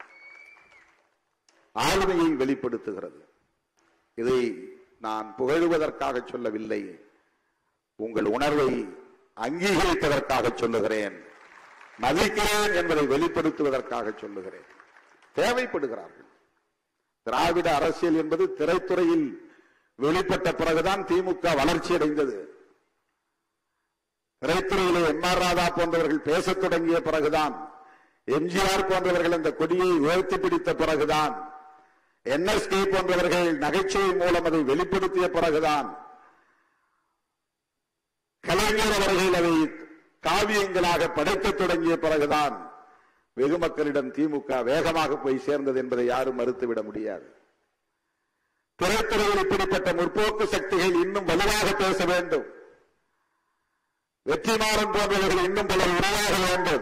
ஆளுமையை வெளிப்படுத்துகிறது இதை நான் புகழுவதற்காக சொல்லவில்லை உங்கள் உணர்வை அங்கீகரிப்பதற்காக சொல்லுகிறேன் மதிக்கிறேன் என்பதை வெளிப்படுத்துவதற்காக சொல்லுகிறேன் தேவைப்படுகிறார்கள் திராவிட அரசியல் என்பது திரைத்துறையில் வெளிப்பட்ட பிறகுதான் திமுக வளர்ச்சி அடைந்தது திரைத்துறையிலே எம் ஆர் ராதா போன்றவர்கள் பேசத் தொடங்கிய பிறகுதான் எம்ஜிஆர் போன்றவர்கள் அந்த கொடியை உயர்த்தி பிடித்த பிறகுதான் என்எஸ்கே போன்றவர்கள் நகைச்சுவை மூலம் அதை வெளிப்படுத்திய பிறகுதான் கலைஞர் அவர்கள் அதை காவியங்களாக படைக்கத் தொடங்கிய பிறகுதான் வெகு மக்களிடம் திமுக வேகமாக போய் சேர்ந்தது என்பதை யாரும் மறுத்துவிட முடியாது திரைத்துறையில் இப்படிப்பட்ட முற்போக்கு சக்திகள் இன்னும் வலுவாக பேச வேண்டும் வெற்றிமாறன் போன்றவர்கள் இன்னும் பலர் உருவாக வேண்டும்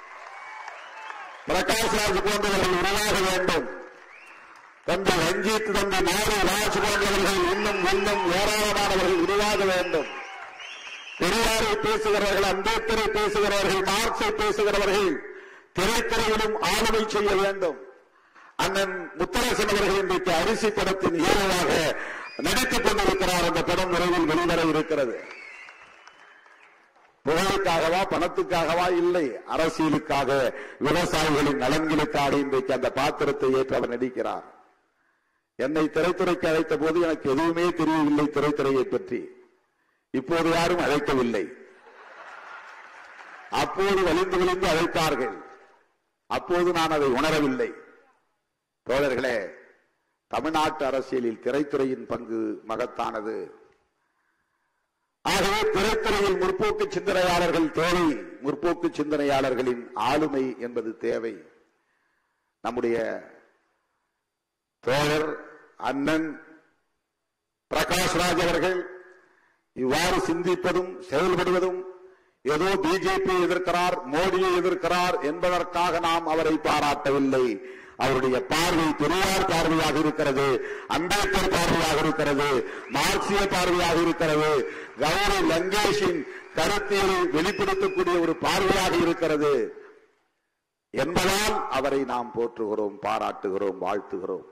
பிரகாஷ்ராஜ் போன்றவர்கள் உருவாக வேண்டும் தந்தை ரஞ்சித் தந்தை நாடு ராஜ் போன்றவர்கள் இன்னும் இன்னும் ஏராளமானவர்கள் உருவாக வேண்டும் பெரியாரை பேசுகிறவர்கள் அம்பேத்கரை பேசுகிறவர்கள் மார்க்சை பேசுகிறவர்கள் திரைத்துறையிலும் ஆளுமை செய்ய வேண்டும் அண்ணன் முத்தரசன் அவர்கள் இன்றைக்கு அரிசி படத்தின் ஹீரோவாக நடித்துக் கொண்டிருக்கிறார் அந்த படம் விரைவில் வெளிவர இருக்கிறது புகழுக்காகவா பணத்துக்காகவா இல்லை அரசியலுக்காக விவசாயிகளின் நலன்களுக்காக இன்றைக்கு அந்த பாத்திரத்தை ஏற்று அவர் நடிக்கிறார் என்னை திரைத்துறைக்கு அழைத்த போது எனக்கு எதுவுமே தெரியவில்லை திரைத்துறையை பற்றி இப்போது யாரும் அழைக்கவில்லை அப்போது வலிந்து விழுந்து அழைத்தார்கள் அப்போது நான் அதை உணரவில்லை தோழர்களே தமிழ்நாட்டு அரசியலில் திரைத்துறையின் பங்கு மகத்தானது ஆகவே திரைத்துறையில் முற்போக்கு சிந்தனையாளர்கள் தேவை முற்போக்கு சிந்தனையாளர்களின் ஆளுமை என்பது தேவை நம்முடைய தோழர் அண்ணன் பிரகாஷ்ராஜ் அவர்கள் இவ்வாறு சிந்திப்பதும் செயல்படுவதும் ஏதோ பிஜேபி எதிர்க்கிறார் மோடியை எதிர்க்கிறார் என்பதற்காக நாம் அவரை பாராட்டவில்லை அவருடைய பார்வை பெரியார் பார்வையாக இருக்கிறது அம்பேத்கர் பார்வையாக இருக்கிறது மார்க்சிய பார்வையாக இருக்கிறது கௌரி லங்கேஷின் கருத்தியலை வெளிப்படுத்தக்கூடிய ஒரு பார்வையாக இருக்கிறது என்பதால் அவரை நாம் போற்றுகிறோம் பாராட்டுகிறோம் வாழ்த்துகிறோம்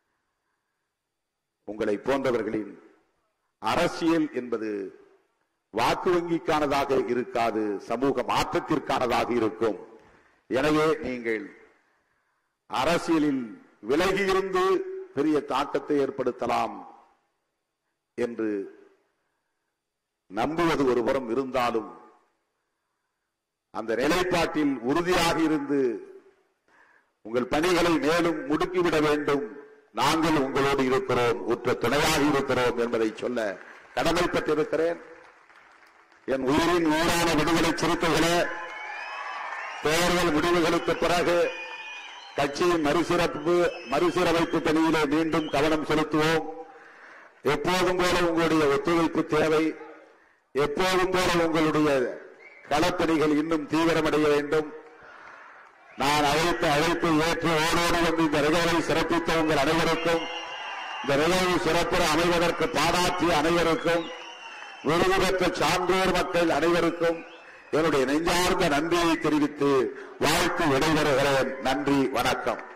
உங்களை போன்றவர்களின் அரசியல் என்பது வாக்கு வங்கிக்கானதாக இருக்காது சமூக மாற்றத்திற்கானதாக இருக்கும் எனவே நீங்கள் அரசியலில் விலகியிருந்து பெரிய தாக்கத்தை ஏற்படுத்தலாம் என்று நம்புவது ஒருபுறம் இருந்தாலும் அந்த நிலைப்பாட்டில் உறுதியாக இருந்து உங்கள் பணிகளை மேலும் முடுக்கிவிட வேண்டும் நாங்கள் உங்களோடு இருக்கிறோம் உற்ற துணையாக இருக்கிறோம் என்பதை சொல்ல கடமைப்பட்டிருக்கிறேன் என் உயிரின் ஊரான விடுதலை சிறுத்தைகளே தேர்தல் முடிவுகளுக்கு பிறகு கட்சியின் மறுசிறப்பு மறுசீரமைப்பு பணியிலே மீண்டும் கவனம் செலுத்துவோம் எப்போதும் போல உங்களுடைய ஒத்துழைப்பு தேவை எப்போதும் போல உங்களுடைய களப்பணிகள் இன்னும் தீவிரமடைய வேண்டும் நான் அழைத்த அழைப்பை ஏற்று ஓடோடு வந்து இந்த நிகழ்வை சிறப்பித்த உங்கள் அனைவருக்கும் இந்த நிகழ்வு சிறப்புற அமைவதற்கு பாடாற்றிய அனைவருக்கும் விருது பெற்ற சான்றோர் மக்கள் அனைவருக்கும் என்னுடைய நெஞ்சார்ந்த நன்றியை தெரிவித்து வாழ்த்து விடைபெறுகிறேன் நன்றி வணக்கம்